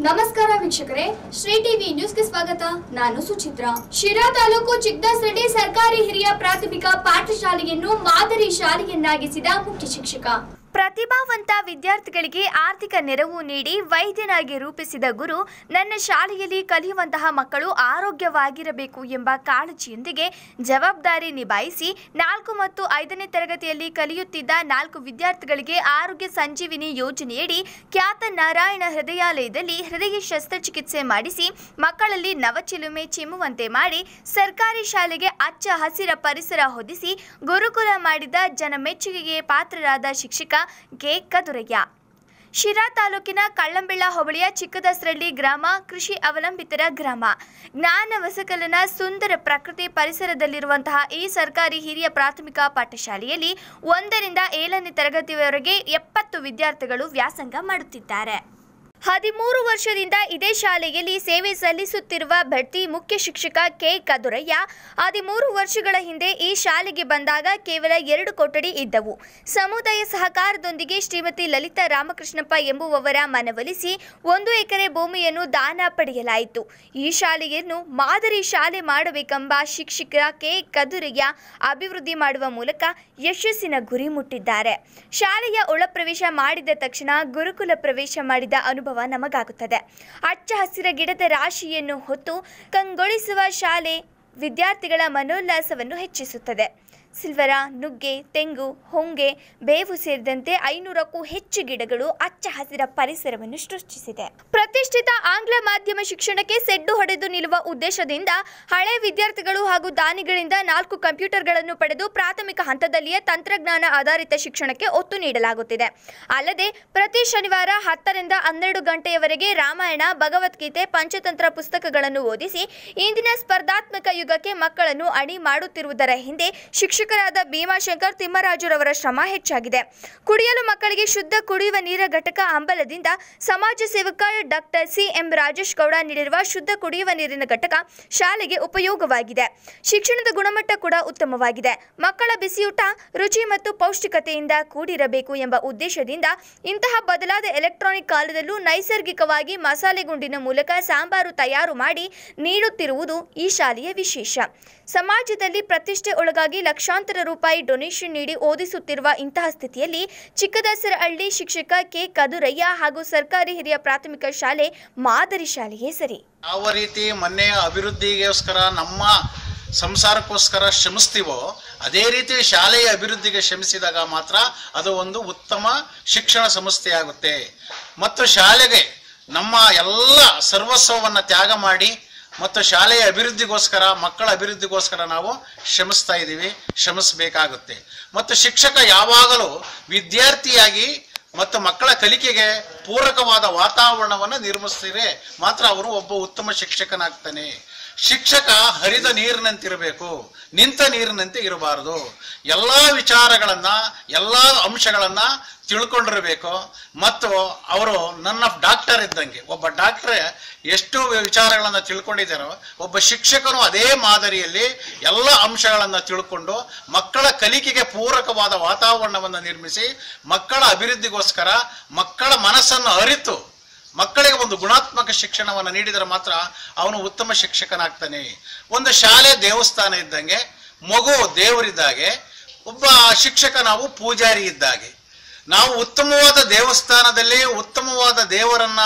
ನಮಸ್ಕಾರ ವೀಕ್ಷಕರೇ ಶ್ರೀ ಟಿವಿ ನ್ಯೂಸ್ಗೆ ಸ್ವಾಗತ ನಾನು ಸುಚಿತ್ರಾ ಶಿರಾ ತಾಲೂಕು ಚಿಕ್ಕದಾಸರಳ್ಳಿ ಸರ್ಕಾರಿ ಹಿರಿಯ ಪ್ರಾಥಮಿಕ ಪಾಠಶಾಲೆಯನ್ನು ಮಾದರಿ ಶಾಲೆಯನ್ನಾಗಿಸಿದ ಮುಖ್ಯ ಶಿಕ್ಷಕ ಪ್ರತಿಭಾವಂತ ವಿದ್ಯಾರ್ಥಿಗಳಿಗೆ ಆರ್ಥಿಕ ನೆರವು ನೀಡಿ ವೈದ್ಯನಾಗಿ ರೂಪಿಸಿದ ಗುರು ನನ್ನ ಶಾಲೆಯಲ್ಲಿ ಕಲಿಯುವಂತಹ ಮಕ್ಕಳು ಆರೋಗ್ಯವಾಗಿರಬೇಕು ಎಂಬ ಕಾಳಜಿಯೊಂದಿಗೆ ಜವಾಬ್ದಾರಿ ನಿಭಾಯಿಸಿ ನಾಲ್ಕು ಮತ್ತು ಐದನೇ ತರಗತಿಯಲ್ಲಿ ಕಲಿಯುತ್ತಿದ್ದ ನಾಲ್ಕು ವಿದ್ಯಾರ್ಥಿಗಳಿಗೆ ಆರೋಗ್ಯ ಸಂಜೀವಿನಿ ಯೋಜನೆಯಡಿ ಖ್ಯಾತ ನಾರಾಯಣ ಹೃದಯಾಲಯದಲ್ಲಿ ಹೃದಯ ಶಸ್ತ್ರಚಿಕಿತ್ಸೆ ಮಾಡಿಸಿ ಮಕ್ಕಳಲ್ಲಿ ನವಚಿಲುಮೆ ಚಿಮ್ಮುವಂತೆ ಮಾಡಿ ಸರ್ಕಾರಿ ಶಾಲೆಗೆ ಅಚ್ಚ ಹಸಿರ ಪರಿಸರ ಹೊದಿಸಿ ಗುರುಕುಲ ಮಾಡಿದ ಜನಮೆಚ್ಚುಗೆಗೆ ಪಾತ್ರರಾದ ಶಿಕ್ಷಕ ಕೆ ಕದುರಯ್ಯ ಶಿರಾ ತಾಲೂಕಿನ ಕಳ್ಳಂಬೆಳ್ಳ ಹೋಬಳಿಯ ಚಿಕ್ಕದಸರಳ್ಳಿ ಗ್ರಾಮ ಕೃಷಿ ಅವಲಂಬಿತರ ಗ್ರಾಮ ಜ್ಞಾನ ವಸಕಲನ ಸುಂದರ ಪ್ರಕೃತಿ ಪರಿಸರದಲ್ಲಿರುವಂತಹ ಈ ಸರ್ಕಾರಿ ಹಿರಿಯ ಪ್ರಾಥಮಿಕ ಪಾಠಶಾಲೆಯಲ್ಲಿ ಒಂದರಿಂದ ಏಳನೇ ತರಗತಿಯವರೆಗೆ ಎಪ್ಪತ್ತು ವಿದ್ಯಾರ್ಥಿಗಳು ವ್ಯಾಸಂಗ ಮಾಡುತ್ತಿದ್ದಾರೆ ಹದಿಮೂರು ವರ್ಷದಿಂದ ಇದೇ ಶಾಲೆಯಲ್ಲಿ ಸೇವೆ ಸಲ್ಲಿಸುತ್ತಿರುವ ಭರ್ತಿ ಮುಖ್ಯ ಶಿಕ್ಷಕ ಕೆ ಕದುರಯ್ಯ ಹದಿಮೂರು ವರ್ಷಗಳ ಹಿಂದೆ ಈ ಶಾಲೆಗೆ ಬಂದಾಗ ಕೇವಲ ಎರಡು ಕೊಠಡಿ ಇದ್ದವು ಸಮುದಾಯ ಸಹಕಾರದೊಂದಿಗೆ ಶ್ರೀಮತಿ ಲಲಿತಾ ರಾಮಕೃಷ್ಣಪ್ಪ ಎಂಬುವವರ ಮನವೊಲಿಸಿ ಒಂದು ಎಕರೆ ಭೂಮಿಯನ್ನು ದಾನ ಪಡೆಯಲಾಯಿತು ಈ ಶಾಲೆಯನ್ನು ಮಾದರಿ ಶಾಲೆ ಮಾಡಬೇಕೆಂಬ ಶಿಕ್ಷಕ ಕೆ ಕದುರಯ್ಯ ಅಭಿವೃದ್ಧಿ ಮಾಡುವ ಮೂಲಕ ಯಶಸ್ಸಿನ ಗುರಿ ಮುಟ್ಟಿದ್ದಾರೆ ಶಾಲೆಯ ಒಳಪ್ರವೇಶ ಮಾಡಿದ ತಕ್ಷಣ ಗುರುಕುಲ ಪ್ರವೇಶ ಮಾಡಿದ ಅನುಭವ ನಮಗಾಗುತ್ತದೆ ಹಚ್ಚ ಹಸಿರ ಗಿಡದ ರಾಶಿಯನ್ನು ಹೊತ್ತು ಕಂಗೊಳಿಸುವ ಶಾಲೆ ವಿದ್ಯಾರ್ಥಿಗಳ ಮನೋಲ್ಲಾಸವನ್ನು ಹೆಚ್ಚಿಸುತ್ತದೆ ಸಿಲ್ವರ ನುಗ್ಗೆ ತೆಂಗು ಹೊಂಗೆ ಬೇವು ಸೇರಿದಂತೆ ಐನೂರಕ್ಕೂ ಹೆಚ್ಚು ಗಿಡಗಳು ಹಚ್ಚ ಹಸಿರ ಪರಿಸರವನ್ನು ಸೃಷ್ಟಿಸಿದೆ ಪ್ರತಿಷ್ಠಿತ ಆಂಗ್ಲ ಮಾಧ್ಯಮ ಶಿಕ್ಷಣಕ್ಕೆ ಸೆಡ್ಡು ಹೊಡೆದು ನಿಲ್ಲುವ ಉದ್ದೇಶದಿಂದ ಹಳೆ ವಿದ್ಯಾರ್ಥಿಗಳು ಹಾಗೂ ದಾನಿಗಳಿಂದ ನಾಲ್ಕು ಕಂಪ್ಯೂಟರ್ಗಳನ್ನು ಪಡೆದು ಪ್ರಾಥಮಿಕ ಹಂತದಲ್ಲಿಯೇ ತಂತ್ರಜ್ಞಾನ ಆಧಾರಿತ ಶಿಕ್ಷಣಕ್ಕೆ ಒತ್ತು ನೀಡಲಾಗುತ್ತಿದೆ ಅಲ್ಲದೆ ಪ್ರತಿ ಶನಿವಾರ ಹತ್ತರಿಂದ ಹನ್ನೆರಡು ಗಂಟೆಯವರೆಗೆ ರಾಮಾಯಣ ಭಗವದ್ಗೀತೆ ಪಂಚತಂತ್ರ ಪುಸ್ತಕಗಳನ್ನು ಓದಿಸಿ ಇಂದಿನ ಸ್ಪರ್ಧಾತ್ಮಕ ಯುಗಕ್ಕೆ ಮಕ್ಕಳನ್ನು ಅಣಿ ಮಾಡುತ್ತಿರುವುದರ ಹಿಂದೆ ಶಿಕ್ಷಕರಾದ ಭೀಮಾಶಂಕರ್ ತಿಮ್ಮರಾಜುರವರ ಶ್ರಮ ಹೆಚ್ಚಾಗಿದೆ ಕುಡಿಯಲು ಮಕ್ಕಳಿಗೆ ಶುದ್ಧ ಕುಡಿಯುವ ನೀರ ಘಟಕ ಅಂಬಲದಿಂದ ಸಮಾಜ ಸೇವಕ doctor C M Rajesh Gowda ನೀಡಿರುವ ಶುದ್ಧ ಕುಡಿಯುವ ನೀರಿನ ಘಟಕ ಶಾಲೆಗೆ ಉಪಯೋಗವಾಗಿದೆ ಶಿಕ್ಷಣದ ಗುಣಮಟ್ಟ ಕೂಡ ಉತ್ತಮವಾಗಿದೆ ಮಕ್ಕಳ ಬಿಸಿಯೂಟ ರುಚಿ ಮತ್ತು ಪೌಷ್ಟಿಕತೆಯಿಂದ ಕೂಡಿರಬೇಕು ಎಂಬ ಉದ್ದೇಶದಿಂದ ಇಂತಹ ಬದಲಾದ ಎಲೆಕ್ಟ್ರಾನಿಕ್ ಕಾಲದಲ್ಲೂ ನೈಸರ್ಗಿಕವಾಗಿ ಮಸಾಲೆ ಗುಂಡಿನ ಮೂಲಕ ಸಾಂಬಾರು ತಯಾರು ಮಾಡಿ ನೀಡುತ್ತಿರುವುದು ಈ ಶಾಲೆಯ ವಿಶೇಷ ಸಮಾಜದಲ್ಲಿ ಪ್ರತಿಷ್ಠೆ ಒಳಗಾಗಿ ಲಕ್ಷಾಂತರ ರೂಪಾಯಿ ಡೊನೇಷನ್ ನೀಡಿ ಓದಿಸುತ್ತಿರುವ ಇಂತಹ ಸ್ಥಿತಿಯಲ್ಲಿ ಚಿಕ್ಕದಾಸರಹಳ್ಳಿ ಶಿಕ್ಷಕ ಕೆ ಕದುರಯ್ಯ ಹಾಗೂ ಸರ್ಕಾರಿ ಹಿರಿಯ ಪ್ರಾಥಮಿಕ ಶಾಲೆ ಮಾದರಿ ಶಾಲೆಯೇ ಸರಿ ಯಾವ ರೀತಿ ಮೊನ್ನೆ ಅಭಿವೃದ್ಧಿಗೋಸ್ಕರ ನಮ್ಮ ಸಂಸಾರಕ್ಕೋಸ್ಕರ ಶ್ರಮಿಸ್ತೀವೋ ಅದೇ ರೀತಿ ಶಾಲೆಯ ಅಭಿವೃದ್ಧಿಗೆ ಶ್ರಮಿಸಿದಾಗ ಮಾತ್ರ ಅದು ಒಂದು ಉತ್ತಮ ಶಿಕ್ಷಣ ಸಂಸ್ಥೆಯಾಗುತ್ತೆ ಮತ್ತು ಶಾಲೆಗೆ ನಮ್ಮ ಎಲ್ಲ ಸರ್ವಸ್ವವನ್ನು ತ್ಯಾಗ ಮಾಡಿ ಮತ್ತು ಶಾಲೆಯ ಅಭಿವೃದ್ಧಿಗೋಸ್ಕರ ಮಕ್ಕಳ ಅಭಿವೃದ್ಧಿಗೋಸ್ಕರ ನಾವು ಶ್ರಮಿಸ್ತಾ ಇದ್ದೀವಿ ಶ್ರಮಿಸಬೇಕಾಗುತ್ತೆ ಮತ್ತು ಶಿಕ್ಷಕ ಯಾವಾಗಲೂ ವಿದ್ಯಾರ್ಥಿಯಾಗಿ ಮತ್ತು ಮಕ್ಕಳ ಕಲಿಕೆಗೆ ಪೂರಕವಾದ ವಾತಾವರಣವನ್ನು ನಿರ್ಮಿಸಿದರೆ ಮಾತ್ರ ಅವರು ಒಬ್ಬ ಉತ್ತಮ ಶಿಕ್ಷಕನಾಗ್ತಾನೆ ಶಿಕ್ಷಕ ಹರಿದ ನೀರಿನಂತಿರಬೇಕು ನಿಂತ ನೀರಿನಂತೆ ಇರಬಾರದು ಎಲ್ಲ ವಿಚಾರಗಳನ್ನ ಎಲ್ಲ ಅಂಶಗಳನ್ನ ತಿಳ್ಕೊಂಡಿರಬೇಕು ಮತ್ತು ಅವರು ನನ್ನ ಡಾಕ್ಟರ್ ಇದ್ದಂಗೆ ಒಬ್ಬ ಡಾಕ್ಟರ್ ಎಷ್ಟು ವಿಚಾರಗಳನ್ನು ತಿಳ್ಕೊಂಡಿದ್ದಾರೋ ಒಬ್ಬ ಶಿಕ್ಷಕನು ಅದೇ ಮಾದರಿಯಲ್ಲಿ ಎಲ್ಲ ಅಂಶಗಳನ್ನು ತಿಳ್ಕೊಂಡು ಮಕ್ಕಳ ಕಲಿಕೆಗೆ ಪೂರಕವಾದ ವಾತಾವರಣವನ್ನು ನಿರ್ಮಿಸಿ ಮಕ್ಕಳ ಅಭಿವೃದ್ಧಿಗೋಸ್ಕರ ಮಕ್ಕಳ ಮನಸ್ಸನ್ನು ಅರಿತು ಮಕ್ಕಳಿಗೆ ಒಂದು ಗುಣಾತ್ಮಕ ಶಿಕ್ಷಣವನ್ನು ನೀಡಿದರೆ ಮಾತ್ರ ಅವನು ಉತ್ತಮ ಶಿಕ್ಷಕನಾಗ್ತಾನೆ ಒಂದು ಶಾಲೆ ದೇವಸ್ಥಾನ ಇದ್ದಂಗೆ ಮಗು ದೇವರಿದ್ದಾಗೆ ಒಬ್ಬ ಶಿಕ್ಷಕ ನಾವು ಪೂಜಾರಿ ಇದ್ದಾಗೆ ನಾವು ಉತ್ತಮವಾದ ದೇವಸ್ಥಾನದಲ್ಲಿ ಉತ್ತಮವಾದ ದೇವರನ್ನ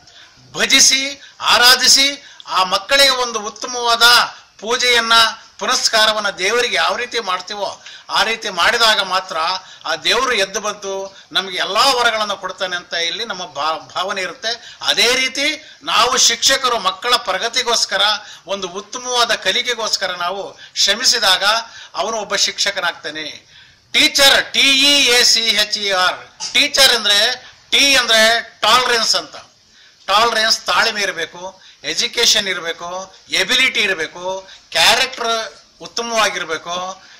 ಭಜಿಸಿ ಆರಾಧಿಸಿ ಆ ಮಕ್ಕಳಿಗೆ ಒಂದು ಉತ್ತಮವಾದ ಪೂಜೆಯನ್ನ ಪುನಸ್ಕಾರವನ್ನ ದೇವರಿಗೆ ಯಾವ ರೀತಿ ಮಾಡ್ತೀವೋ ಆ ರೀತಿ ಮಾಡಿದಾಗ ಮಾತ್ರ ಆ ದೇವರು ಎದ್ದು ಬಂತು ನಮಗೆ ಎಲ್ಲಾ ವರಗಳನ್ನು ಕೊಡ್ತಾನೆ ಅಂತ ಇಲ್ಲಿ ನಮ್ಮ ಭಾ ಭಾವನೆ ಇರುತ್ತೆ ಅದೇ ರೀತಿ ನಾವು ಶಿಕ್ಷಕರು ಮಕ್ಕಳ ಪ್ರಗತಿಗೋಸ್ಕರ ಒಂದು ಉತ್ತಮವಾದ ಕಲಿಕೆಗೋಸ್ಕರ ನಾವು ಶ್ರಮಿಸಿದಾಗ ಅವನು ಒಬ್ಬ ಶಿಕ್ಷಕನಾಗ್ತಾನೆ teacher T E A C H E R teacher ಅಂದ್ರೆ ಟಿ ಅಂದ್ರೆ ಟಾಲರೆನ್ಸ್ ಅಂತ ಟಾಲರೆನ್ಸ್ ತಾಳ್ಮೆ ಇರಬೇಕು ಎಜುಕೇಶನ್ ಇರಬೇಕು ಎಬಿಲಿಟಿ ಇರಬೇಕು ಕ್ಯಾರೆಕ್ಟರ್ ಉತ್ತಮವಾಗಿರಬೇಕು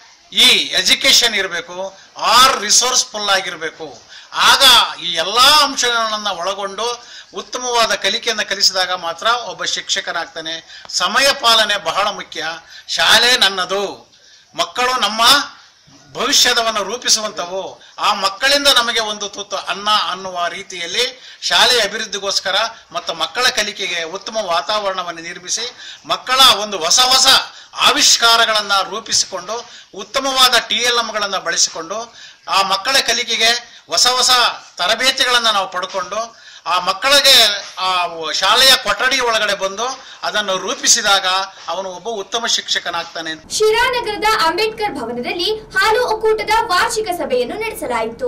ಈ ಎಜುಕೇಶನ್ ಇರಬೇಕು ಆರ್ ರಿಸೋರ್ಸ್ಫುಲ್ ಆಗಿರಬೇಕು ಆಗ ಈ ಎಲ್ಲ ಅಂಶಗಳನ್ನ ಒಳಗೊಂಡು ಉತ್ತಮವಾದ ಕಲಿಕೆಯನ್ನು ಕಲಿಸಿದಾಗ ಮಾತ್ರ ಒಬ್ಬ ಶಿಕ್ಷಕನಾಗ್ತಾನೆ ಸಮಯ ಪಾಲನೆ ಬಹಳ ಮುಖ್ಯ ಶಾಲೆ ನನ್ನದು ಮಕ್ಕಳು ನಮ್ಮ ಭವಿಷ್ಯದವನ್ನು ರೂಪಿಸುವಂಥವು ಆ ಮಕ್ಕಳಿಂದ ನಮಗೆ ಒಂದು ತುತ್ತು ಅನ್ನ ಅನ್ನುವ ರೀತಿಯಲ್ಲಿ ಶಾಲೆಯ ಅಭಿವೃದ್ಧಿಗೋಸ್ಕರ ಮತ್ತು ಮಕ್ಕಳ ಕಲಿಕೆಗೆ ಉತ್ತಮ ವಾತಾವರಣವನ್ನು ನಿರ್ಮಿಸಿ ಮಕ್ಕಳ ಒಂದು ಹೊಸ ಹೊಸ ಆವಿಷ್ಕಾರಗಳನ್ನು ರೂಪಿಸಿಕೊಂಡು ಉತ್ತಮವಾದ ಟಿ ಎಲ್ ಎಮ್ಗಳನ್ನು ಬಳಸಿಕೊಂಡು ಆ ಮಕ್ಕಳ ಕಲಿಕೆಗೆ ಹೊಸ ಹೊಸ ತರಬೇತಿಗಳನ್ನು ನಾವು ಪಡ್ಕೊಂಡು ಆ ಮಕ್ಕಳಿಗೆ ಆ ಶಾಲೆಯ ಕೊಠಡಿ ಒಳಗಡೆ ಬಂದು ಅದನ್ನು ರೂಪಿಸಿದಾಗ ಅವನು ಒಬ್ಬ ಉತ್ತಮ ಶಿಕ್ಷಕನಾಗ್ತಾನೆ ಅಂತ ಶಿರಾನಗರದ ಅಂಬೇಡ್ಕರ್ ಭವನದಲ್ಲಿ ಹಾಲು ಒಕ್ಕೂಟದ ವಾರ್ಷಿಕ ಸಭೆಯನ್ನು ನಡೆಸಲಾಯಿತು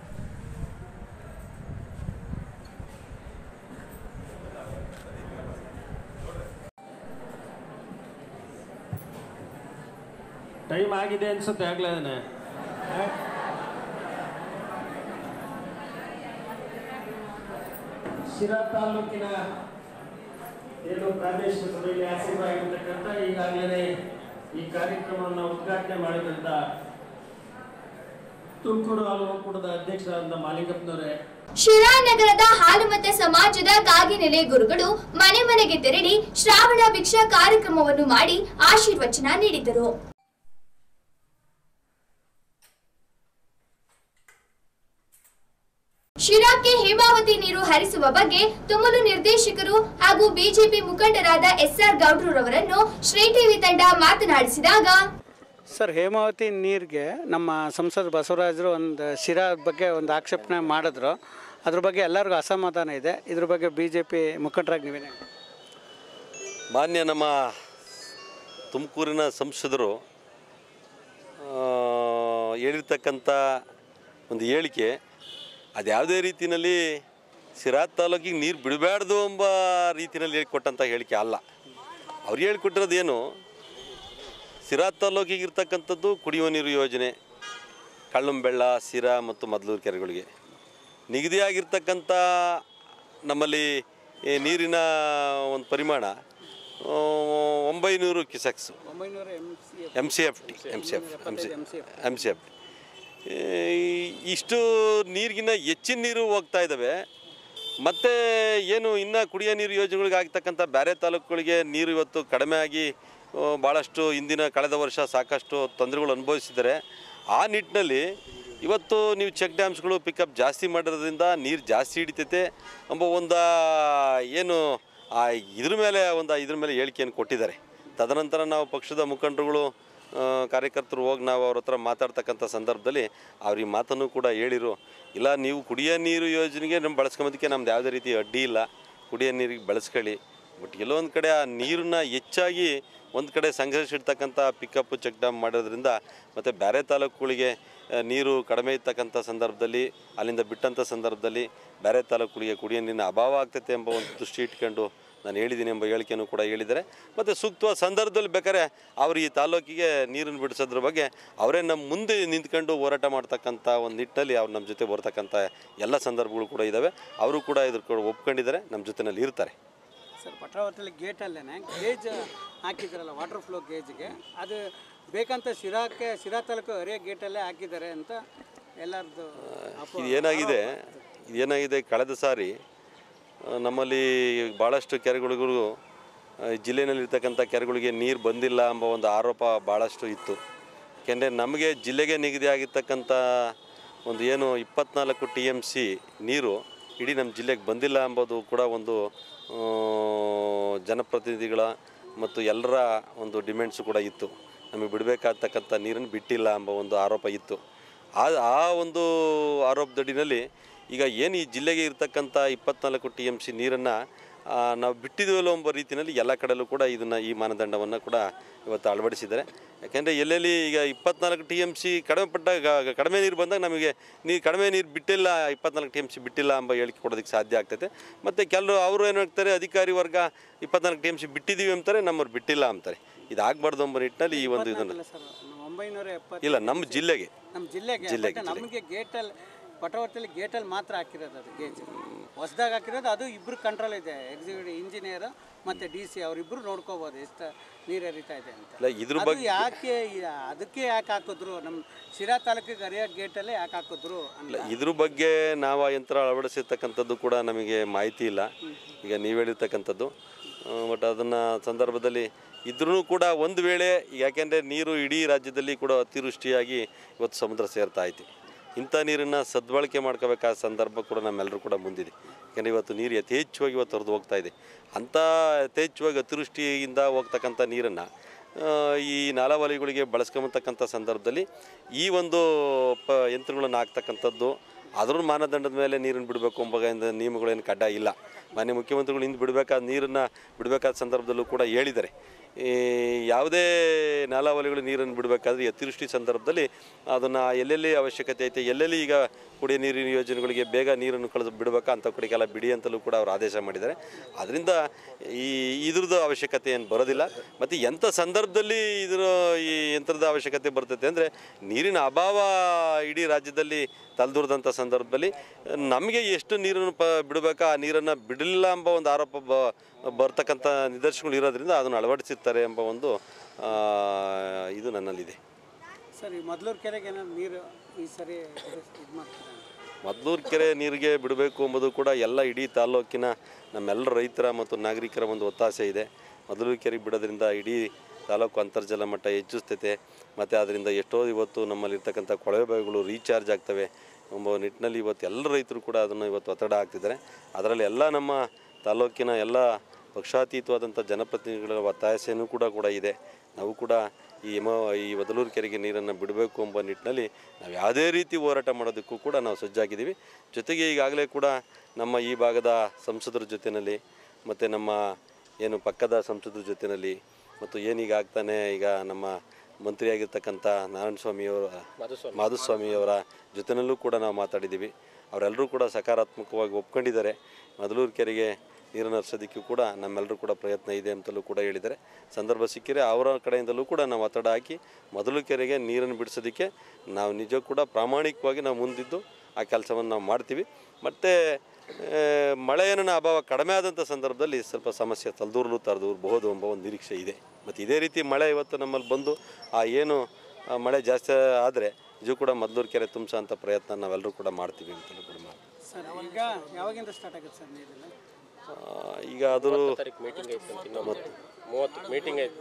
ಟೈಮ್ ಆಗಿದೆ ಅನ್ಸುತ್ತೆ ಆಗ್ಲೇ ಶಿರಾ ತಾಲೂಕಿನ ಏನು ಪ್ರಾದೇಶಿಕ ಸಭೆಯಲ್ಲಿ ಆಸೀನರಾಗಿರ್ತಕ್ಕಂಥ ಈಗಾಗಲೇ ಈ ಕಾರ್ಯಕ್ರಮವನ್ನು ಉದ್ಘಾಟನೆ ಮಾಡಿದಂಥ ತುಮಕೂರು ಹಾಲು ಒಕ್ಕೂಟದ ಅಧ್ಯಕ್ಷರಾದ ಮಾಲಿಕಪ್ಪನವರೇ ಶಿರಾನಗರದ ಹಾಲುಮತ ಸಮಾಜದ ಕಾಗಿನೆಲೆ ಗುರುಗಳು ಮನೆ ಮನೆಗೆ ತೆರಳಿ ಶ್ರಾವಣ ಭಿಕ್ಷಾ ಕಾರ್ಯಕ್ರಮವನ್ನು ಮಾಡಿ ಆಶೀರ್ವಚನ ನೀಡಿದರು ಶಿರಾಕ್ಕೆ ಹೇಮಾವತಿ ನೀರು ಹರಿಸುವ ಬಗ್ಗೆ ತುಮಲು ನಿರ್ದೇಶಕರು ಹಾಗೂ ಬಿಜೆಪಿ ಮುಖಂಡರಾದ ಎಸ್ಆರ್ ಗೌಡ್ರವರನ್ನು ಶ್ರೀ ಟಿವಿ ತಂಡ ಮಾತನಾಡಿಸಿದಾಗ ಸರ್ ಹೇಮಾವತಿ ನೀರಿಗೆ ನಮ್ಮ ಸಂಸದ ಬಸವರಾಜರು ಒಂದು ಶಿರಾ ಬಗ್ಗೆ ಒಂದು ಆಕ್ಷೇಪಣೆ ಮಾಡಿದ್ರು ಅದ್ರ ಬಗ್ಗೆ ಎಲ್ಲರಿಗೂ ಅಸಮಾಧಾನ ಇದೆ ಇದ್ರ ಬಗ್ಗೆ ಬಿ ಜೆ ಪಿ ಮುಖಂಡರಾಗಿ ನೀವೇನು ಹೇಳ್ತೀರಿ? ಮಾನ್ಯ ನಮ್ಮ ತುಮಕೂರಿನ ಸಂಸದರು ಆ, ಹೇಳಿರ್ತಕ್ಕಂಥ ಒಂದು ಹೇಳಿಕೆ ಅದು ಯಾವುದೇ ರೀತಿಯಲ್ಲಿ ಸಿರಾ ತಾಲೂಕಿಗೆ ನೀರು ಬಿಡಬಾರ್ದು ಎಂಬ ರೀತಿಯಲ್ಲಿ ಹೇಳಿಕೊಟ್ಟಂಥ ಹೇಳಿಕೆ ಅಲ್ಲ ಅವ್ರು ಹೇಳಿಕೊಟ್ಟಿರೋದೇನು ಸಿರಾ ತಾಲೂಕಿಗೆ ಇರ್ತಕ್ಕಂಥದ್ದು ಕುಡಿಯುವ ನೀರು ಯೋಜನೆ ಕಳ್ಳಂಬೆಳ್ಳ ಸಿರಾ ಮತ್ತು ಮದ್ಲೂರು ಕೆರೆಗಳಿಗೆ ನಿಗದಿಯಾಗಿರ್ತಕ್ಕಂಥ ನಮ್ಮಲ್ಲಿ ಈ ನೀರಿನ ಒಂದು ಪರಿಮಾಣ ಆ, ಒಂಬೈನೂರು cusecs M C F T M C F M C M C F T ಇಷ್ಟು ನೀರಿಗಿನ್ನ ಹೆಚ್ಚಿನ ನೀರು ಹೋಗ್ತಾ ಇದ್ದಾವೆ ಮತ್ತು ಏನು ಇನ್ನು ಕುಡಿಯೋ ನೀರು ಯೋಜನೆಗಳಿಗೆ ಆಗ್ತಕ್ಕಂಥ ಬೇರೆ ತಾಲೂಕುಗಳಿಗೆ ನೀರು ಇವತ್ತು ಕಡಿಮೆ ಆಗಿ ಆ, ಭಾಳಷ್ಟು ಹಿಂದಿನ ಕಳೆದ ವರ್ಷ ಸಾಕಷ್ಟು ತೊಂದರೆಗಳು ಅನುಭವಿಸಿದ್ದಾರೆ ಆ ನಿಟ್ಟಿನಲ್ಲಿ ಇವತ್ತು ನೀವು ಚೆಕ್ ಡ್ಯಾಮ್ಸ್ಗಳು ಪಿಕಪ್ ಜಾಸ್ತಿ ಮಾಡಿರೋದ್ರಿಂದ ನೀರು ಜಾಸ್ತಿ ಹಿಡಿತೈತೆ ಎಂಬ ಒಂದು ಏನು ಆ ಇದ್ರ ಮೇಲೆ ಒಂದು ಇದ್ರ ಮೇಲೆ ಹೇಳಿಕೆಯನ್ನು ಕೊಟ್ಟಿದ್ದಾರೆ ತದನಂತರ ನಾವು ಪಕ್ಷದ ಮುಖಂಡರುಗಳು ಆ, ಕಾರ್ಯಕರ್ತರು ಹೋಗಿ ನಾವು ಅವ್ರ ಹತ್ರ ಮಾತಾಡ್ತಕ್ಕಂಥ ಸಂದರ್ಭದಲ್ಲಿ ಅವ್ರ ಈ ಮಾತನ್ನು ಕೂಡ ಹೇಳಿರು ಇಲ್ಲ ನೀವು ಕುಡಿಯೋ ನೀರು ಯೋಜನೆಗೆ ನಮ್ಮ ಬಳಸ್ಕೊಂಬೋದಕ್ಕೆ ನಮ್ದು ಯಾವುದೇ ರೀತಿ ಅಡ್ಡಿ ಇಲ್ಲ ಕುಡಿಯೋ ನೀರಿಗೆ ಬಳಸ್ಕೊಳ್ಳಿ ಬಟ್ ಎಲ್ಲೊಂದು ಕಡೆ ಆ ನೀರನ್ನ ಹೆಚ್ಚಾಗಿ ಒಂದು ಕಡೆ ಸಂಗ್ರಹಿಸಿಡ್ತಕ್ಕಂಥ ಪಿಕಪ್ ಚೆಕ್ ಡ್ಯಾಮ್ ಮಾಡೋದ್ರಿಂದ ಮತ್ತು ಬೇರೆ ತಾಲೂಕುಗಳಿಗೆ ಆ, ನೀರು ಕಡಿಮೆ ಇರ್ತಕ್ಕಂಥ ಸಂದರ್ಭದಲ್ಲಿ ಅಲ್ಲಿಂದ ಬಿಟ್ಟಂಥ ಸಂದರ್ಭದಲ್ಲಿ ಬೇರೆ ತಾಲೂಕುಗಳಿಗೆ ಕುಡಿಯೋ ನೀರಿನ ಅಭಾವ ಆಗ್ತೈತೆ ಎಂಬ ಒಂದು ದೃಷ್ಟಿ ಇಟ್ಕೊಂಡು ನಾನು ಹೇಳಿದ್ದೀನಿ ಎಂಬ ಹೇಳಿಕೆಯನ್ನು ಕೂಡ ಹೇಳಿದ್ದಾರೆ ಮತ್ತು ಸೂಕ್ತ ಸಂದರ್ಭದಲ್ಲಿ ಬೇಕಾದ್ರೆ ಅವ್ರು ಈ ತಾಲೂಕಿಗೆ ನೀರನ್ನು ಬಿಡಿಸೋದ್ರ ಬಗ್ಗೆ ಅವರೇ ನಮ್ಮ ಮುಂದೆ ನಿಂತ್ಕೊಂಡು ಹೋರಾಟ ಮಾಡ್ತಕ್ಕಂಥ ಒಂದು ನಿಟ್ಟಿನಲ್ಲಿ ಅವ್ರು ನಮ್ಮ ಜೊತೆ ಬರ್ತಕ್ಕಂಥ ಎಲ್ಲ ಸಂದರ್ಭಗಳು ಕೂಡ ಇದ್ದಾವೆ ಅವರು ಕೂಡ ಇದ್ರ ಕೂಡ ಒಪ್ಕೊಂಡಿದ್ದಾರೆ ನಮ್ಮ ಜೊತೆನಲ್ಲಿ ಇರ್ತಾರೆ ಸರ್ ಪಟ್ರಾವತಿಯಲ್ಲಿ ಗೇಟಲ್ಲೇ ಗೇಜ್ ಹಾಕಿದ್ರಲ್ಲ ವಾಟರ್ ಫ್ಲೋ ಗೇಜ್ಗೆ ಅದು ಬೇಕಂತ ಶಿರಾಕ್ಕೆ ಶಿರಾ ತಾಲೂಕು ಹರಿಯ ಗೇಟಲ್ಲೇ ಹಾಕಿದ್ದಾರೆ ಅಂತ ಎಲ್ಲರದ್ದು ಇದು ಏನಾಗಿದೆ ಇದು ಏನಾಗಿದೆ ಕಳೆದ ಸಾರಿ ಆ, ನಮ್ಮಲ್ಲಿ ಭಾಳಷ್ಟು ಕೆರೆಗಳಿಗೂ ಆ, ಜಿಲ್ಲೆನಲ್ಲಿರ್ತಕ್ಕಂಥ ಕೆರೆಗಳಿಗೆ ನೀರು ಬಂದಿಲ್ಲ ಎಂಬ ಒಂದು ಆರೋಪ ಭಾಳಷ್ಟು ಇತ್ತು ಯಾಕೆಂದರೆ ನಮಗೆ ಜಿಲ್ಲೆಗೆ ನಿಗದಿ ಆಗಿರ್ತಕ್ಕಂಥ ಒಂದು ಏನು ಇಪ್ಪತ್ನಾಲ್ಕು ಟಿ ಎಮ್ ಸಿ ನೀರು ಇಡೀ ನಮ್ಮ ಜಿಲ್ಲೆಗೆ ಬಂದಿಲ್ಲ ಎಂಬುದು ಕೂಡ ಒಂದು ಆ, ಜನಪ್ರತಿನಿಧಿಗಳ ಮತ್ತು ಎಲ್ಲರ ಒಂದು ಡಿಮ್ಯಾಂಡ್ಸು ಕೂಡ ಇತ್ತು ನಮಗೆ ಬಿಡಬೇಕಾಗ್ತಕ್ಕಂಥ ನೀರನ್ನು ಬಿಟ್ಟಿಲ್ಲ ಎಂಬ ಒಂದು ಆರೋಪ ಇತ್ತು ಆ ಆ ಒಂದು ಆರೋಪದಡಿನಲ್ಲಿ ಈಗ ಏನು ಈ ಜಿಲ್ಲೆಗೆ ಇರ್ತಕ್ಕಂಥ ಇಪ್ಪತ್ನಾಲ್ಕು ಟಿ ಎಮ್ ಸಿ ನೀರನ್ನು ನಾವು ಬಿಟ್ಟಿದ್ದೀವಲ್ಲ ಎಂಬ ರೀತಿಯಲ್ಲಿ ಎಲ್ಲ ಕಡೆಯಲ್ಲೂ ಕೂಡ ಇದನ್ನು ಈ ಮಾನದಂಡವನ್ನು ಕೂಡ ಇವತ್ತು ಅಳವಡಿಸಿದ್ದಾರೆ ಯಾಕೆಂದರೆ ಎಲ್ಲೆಲ್ಲಿ ಈಗ ಇಪ್ಪತ್ನಾಲ್ಕು ಟಿ ಎಮ್ ಸಿ ಕಡಿಮೆ ಪಟ್ಟಾಗ ಕಡಿಮೆ ನೀರು ಬಂದಾಗ ನಮಗೆ ನೀರು ಕಡಿಮೆ ನೀರು ಬಿಟ್ಟಿಲ್ಲ ಇಪ್ಪತ್ನಾಲ್ಕು ಟಿ ಎಮ್ ಸಿ ಬಿಟ್ಟಿಲ್ಲ ಎಂಬ ಹೇಳಿಕೆ ಕೊಡೋದಕ್ಕೆ ಸಾಧ್ಯ ಆಗ್ತೈತೆ ಮತ್ತು ಕೆಲವರು ಅವರು ಏನು ಹೇಳ್ತಾರೆ ಅಧಿಕಾರಿ ವರ್ಗ ಇಪ್ಪತ್ನಾಲ್ಕು ಟಿ ಎಮ್ ಸಿ ಬಿಟ್ಟಿದ್ದೀವಿ ಅಂತಾರೆ ನಮ್ಮವ್ರು ಬಿಟ್ಟಿಲ್ಲ ಅಂತಾರೆ ಇದಾಗಬಾರ್ದು ಎಂಬ ನಿಟ್ಟಿನಲ್ಲಿ ಈ ಒಂದು ಇದನ್ನು ಸರ್ ಒಂಬೈನೂರ ಎಪ್ಪತ್ತು ಇಲ್ಲ ನಮ್ಮ ಜಿಲ್ಲೆಗೆ ನಮ್ಮ ಜಿಲ್ಲೆಗೆ ಜಿಲ್ಲೆಗೆ, but ನಮಗೆ ಗೇಟಲ್ಲಿ ಪಟವರ್ತಿಯಲ್ಲಿ ಗೇಟಲ್ಲಿ ಮಾತ್ರ ಹಾಕಿರೋದು ಅದು ಗೇಜ್ ಹೊಸ್ದಾಗಿ ಹಾಕಿರೋದು ಅದು ಇಬ್ಬರು ಕಂಟ್ರೋಲ್ ಇದೆ ಎಕ್ಸಿಕ್ಯೂಟಿವ್ ಇಂಜಿನಿಯರ್ ಮತ್ತು ಡಿ ಸಿ ಅವರಿಬ್ಬರು ನೋಡ್ಕೋಬೋದು ಎಷ್ಟು ನೀರು ಹರಿತಾ ಇದೆ ಅಂತ ಇಲ್ಲ ಇದ್ರ ಅದು ಬಗ್ಗೆ ಯಾಕೆ ಅದಕ್ಕೆ ಯಾಕೆ ಹಾಕಿದ್ರು ನಮ್ಮ ಶಿರಾ ತಾಲೂಕಿಗೆ ಹರಿಯೋ ಗೇಟಲ್ಲೇ ಯಾಕೆ ಹಾಕಿದ್ರು ಇಲ್ಲ ಅಂತ ಇದ್ರ ಬಗ್ಗೆ ನಾವು ಆ ಯಂತ್ರ ಅಳವಡಿಸಿರ್ತಕ್ಕಂಥದ್ದು ಕೂಡ ನಮಗೆ ಮಾಹಿತಿ ಇಲ್ಲ ಈಗ ನೀವು ಹೇಳಿರ್ತಕ್ಕಂಥದ್ದು ಬಟ್ ಅದನ್ನು ಸಂದರ್ಭದಲ್ಲಿ ಇದ್ರೂ ಕೂಡ ಒಂದು ವೇಳೆ ಯಾಕೆಂದರೆ ನೀರು ಇಡೀ ರಾಜ್ಯದಲ್ಲಿ ಕೂಡ ಅತಿವೃಷ್ಟಿಯಾಗಿ ಇವತ್ತು ಸಮುದ್ರ ಸೇರ್ತಾ ಐತಿ ಇಂಥ ನೀರನ್ನು ಸದ್ಬಳಕೆ ಮಾಡ್ಕೋಬೇಕಾದ ಸಂದರ್ಭ ಕೂಡ ನಮ್ಮೆಲ್ಲರೂ ಕೂಡ ಮುಂದಿದೆ ಯಾಕೆಂದರೆ ಇವತ್ತು ನೀರು ಯಥೇಚ್ಛವಾಗಿ ಇವತ್ತು ಹರಿದು ಹೋಗ್ತಾ ಇದೆ ಅಂಥ ಯಥೇಚ್ಛವಾಗಿ ಅತಿವೃಷ್ಟಿಯಿಂದ ಹೋಗ್ತಕ್ಕಂಥ ನೀರನ್ನು ಈ ನಾಲಾವಲಿಗಳಿಗೆ ಬಳಸ್ಕೊಂಬತಕ್ಕಂಥ ಸಂದರ್ಭದಲ್ಲಿ ಈ ಒಂದು ಪ ಯಂತ್ರಗಳನ್ನು ಹಾಕ್ತಕ್ಕಂಥದ್ದು ಅದ್ರ ಮಾನದಂಡದ ಮೇಲೆ ನೀರನ್ನು ಬಿಡಬೇಕು ಎಂಬ ನಿಯಮಗಳೇನು ಕಡ್ಡಾಯ ಇಲ್ಲ ಮಾನ್ಯ ಮುಖ್ಯಮಂತ್ರಿಗಳು ಇಂದು ಬಿಡಬೇಕಾದ ನೀರನ್ನು ಬಿಡಬೇಕಾದ ಸಂದರ್ಭದಲ್ಲೂ ಕೂಡ ಹೇಳಿದ್ದಾರೆ ಈ ಯಾವುದೇ ನಾಲಾವಲಿಗಳು ನೀರನ್ನು ಬಿಡಬೇಕಾದ್ರೆ ಅತಿವೃಷ್ಟಿ ಸಂದರ್ಭದಲ್ಲಿ ಅದನ್ನು ಎಲ್ಲೆಲ್ಲಿ ಅವಶ್ಯಕತೆ ಐತೆ ಎಲ್ಲೆಲ್ಲಿ ಈಗ ಕುಡಿಯ ನೀರಿನ ಯೋಜನೆಗಳಿಗೆ ಬೇಗ ನೀರನ್ನು ಕಳೆದು ಬಿಡಬೇಕಾ ಅಂಥ ಕಡೆಗೆಲ್ಲ ಬಿಡಿ ಅಂತಲೂ ಕೂಡ ಅವರು ಆದೇಶ ಮಾಡಿದ್ದಾರೆ ಅದರಿಂದ ಈ ಇದ್ರದ್ದು ಅವಶ್ಯಕತೆ ಏನು ಬರೋದಿಲ್ಲ ಮತ್ತು ಎಂಥ ಸಂದರ್ಭದಲ್ಲಿ ಇದರ ಈ ಯಂತ್ರದ ಅವಶ್ಯಕತೆ ಬರ್ತೈತೆ ಅಂದರೆ ನೀರಿನ ಅಭಾವ ಇಡೀ ರಾಜ್ಯದಲ್ಲಿ ತಲೆದೂರದಂಥ ಸಂದರ್ಭದಲ್ಲಿ ನಮಗೆ ಎಷ್ಟು ನೀರನ್ನು ಪ ಬಿಡಬೇಕಾ ಆ ನೀರನ್ನು ಬಿಡಲಿಲ್ಲ ಎಂಬ ಒಂದು ಆರೋಪ ಬ ಬರ್ತಕ್ಕಂಥ ನಿದರ್ಶನಗಳು ಇರೋದ್ರಿಂದ ಅದನ್ನು ಅಳವಡಿಸಿರ್ತಾರೆ ಎಂಬ ಒಂದು ಆ, ಇದು ನನ್ನಲ್ಲಿದೆ ಸರ್ ಈ ಮೊದಲೂರು ಕೆರೆಗೆ ಏನಾದ್ರು ನೀರು ಈ ಸರಿ ಇದು ಮಾಡ್ತಾರೆ ಮದ್ಲೂರು ಕೆರೆ ನೀರಿಗೆ ಬಿಡಬೇಕು ಎಂಬುದು ಕೂಡ ಎಲ್ಲ ಇಡೀ ತಾಲೂಕಿನ ನಮ್ಮೆಲ್ಲ ರೈತರ ಮತ್ತು ನಾಗರಿಕರ ಒಂದು ಒತ್ತಾಸೆ ಇದೆ ಮದ್ಲೂರು ಕೆರೆಗೆ ಬಿಡೋದ್ರಿಂದ ಇಡೀ ತಾಲೂಕು ಅಂತರ್ಜಲ ಮಟ್ಟ ಹೆಚ್ಚಿಸ್ತೈತೆ ಮತ್ತು ಅದರಿಂದ ಎಷ್ಟೋ ಇವತ್ತು ನಮ್ಮಲ್ಲಿರ್ತಕ್ಕಂಥ ಕೊಳವೆ ಬಾವಿಗಳು ರೀಚಾರ್ಜ್ ಆಗ್ತವೆ ಎಂಬ ನಿಟ್ಟಿನಲ್ಲಿ ಇವತ್ತು ಎಲ್ಲ ರೈತರು ಕೂಡ ಅದನ್ನು ಇವತ್ತು ಒತ್ತಡ ಹಾಕ್ತಿದ್ದಾರೆ ಅದರಲ್ಲಿ ಎಲ್ಲ ನಮ್ಮ ತಾಲೂಕಿನ ಎಲ್ಲ ಪಕ್ಷಾತೀತವಾದಂಥ ಜನಪ್ರತಿನಿಧಿಗಳ ಒತ್ತಾಸೆಯೂ ಕೂಡ ಕೂಡ ಇದೆ ನಾವು ಕೂಡ ಈ ಎಮ ಈ ಬದಲೂರು ಕೆರೆಗೆ ನೀರನ್ನು ಬಿಡಬೇಕು ಎಂಬ ನಿಟ್ಟಿನಲ್ಲಿ ನಾವು ಯಾವುದೇ ರೀತಿ ಹೋರಾಟ ಮಾಡೋದಕ್ಕೂ ಕೂಡ ನಾವು ಸಜ್ಜಾಗಿದ್ದೀವಿ ಜೊತೆಗೆ ಈಗಾಗಲೇ ಕೂಡ ನಮ್ಮ ಈ ಭಾಗದ ಸಂಸದರ ಜೊತೆಯಲ್ಲಿ ಮತ್ತು ನಮ್ಮ ಏನು ಪಕ್ಕದ ಸಂಸದರ ಜೊತೆಯಲ್ಲಿ ಮತ್ತು ಏನೀಗ ಆಗ್ತಾನೆ ಈಗ ನಮ್ಮ ಮಂತ್ರಿಯಾಗಿರ್ತಕ್ಕಂಥ ನಾರಾಯಣ ಸ್ವಾಮಿಯವರ ಮಾಧುಸ್ವಾಮಿಯವರ ಜೊತೆಯಲ್ಲೂ ಕೂಡ ನಾವು ಮಾತಾಡಿದ್ದೀವಿ ಅವರೆಲ್ಲರೂ ಕೂಡ ಸಕಾರಾತ್ಮಕವಾಗಿ ಒಪ್ಕೊಂಡಿದ್ದಾರೆ ಮದಲೂರು ಕೆರೆಗೆ ನೀರನ್ನು ಹರಿಸೋದಕ್ಕೂ ಕೂಡ ನಮ್ಮೆಲ್ಲರೂ ಕೂಡ ಪ್ರಯತ್ನ ಇದೆ ಅಂತಲೂ ಕೂಡ ಹೇಳಿದ್ದಾರೆ ಸಂದರ್ಭ ಸಿಕ್ಕಿರೆ ಅವರ ಕಡೆಯಿಂದಲೂ ಕೂಡ ನಾವು ಒತ್ತಡ ಹಾಕಿ ಮೊದಲು ಕೆರೆಗೆ ನೀರನ್ನು ಬಿಡಿಸೋದಕ್ಕೆ ನಾವು ನಿಜ ಕೂಡ ಪ್ರಾಮಾಣಿಕವಾಗಿ ನಾವು ಮುಂದಿದ್ದು ಆ ಕೆಲಸವನ್ನು ನಾವು ಮಾಡ್ತೀವಿ ಮತ್ತು ಮಳೆಯನ್ನ ಅಭಾವ ಕಡಿಮೆ ಆದಂಥ ಸಂದರ್ಭದಲ್ಲಿ ಸ್ವಲ್ಪ ಸಮಸ್ಯೆ ತಲೆದೂರಲು ತರದೂರಬಹುದು ಎಂಬ ಒಂದು ನಿರೀಕ್ಷೆ ಇದೆ ಮತ್ತು ಇದೇ ರೀತಿ ಮಳೆ ಇವತ್ತು ನಮ್ಮಲ್ಲಿ ಬಂದು ಆ ಏನು ಆ ಮಳೆ ಜಾಸ್ತಿ ಆದರೆ ಇದು ಕೂಡ ಮೊದಲೂರು ಕೆರೆ ತುಂಬಿಸೋ ಅಂಥ ಪ್ರಯತ್ನ ನಾವೆಲ್ಲರೂ ಕೂಡ ಮಾಡ್ತೀವಿ ಅಂತಲೂ ಕೂಡ ಮಾಡ್ತೀವಿ ಸರ್ ಈಗ ಯಾವಾಗಿಂದ ಸ್ಟಾರ್ಟ್ ಆಗುತ್ತೆ ಸರ್ ನೀರಿಲ್ಲ ಆ, ಈಗ ಅದು ಮತ್ತು ಮೂವತ್ತು ಮೀಟಿಂಗ್ ಐತೆ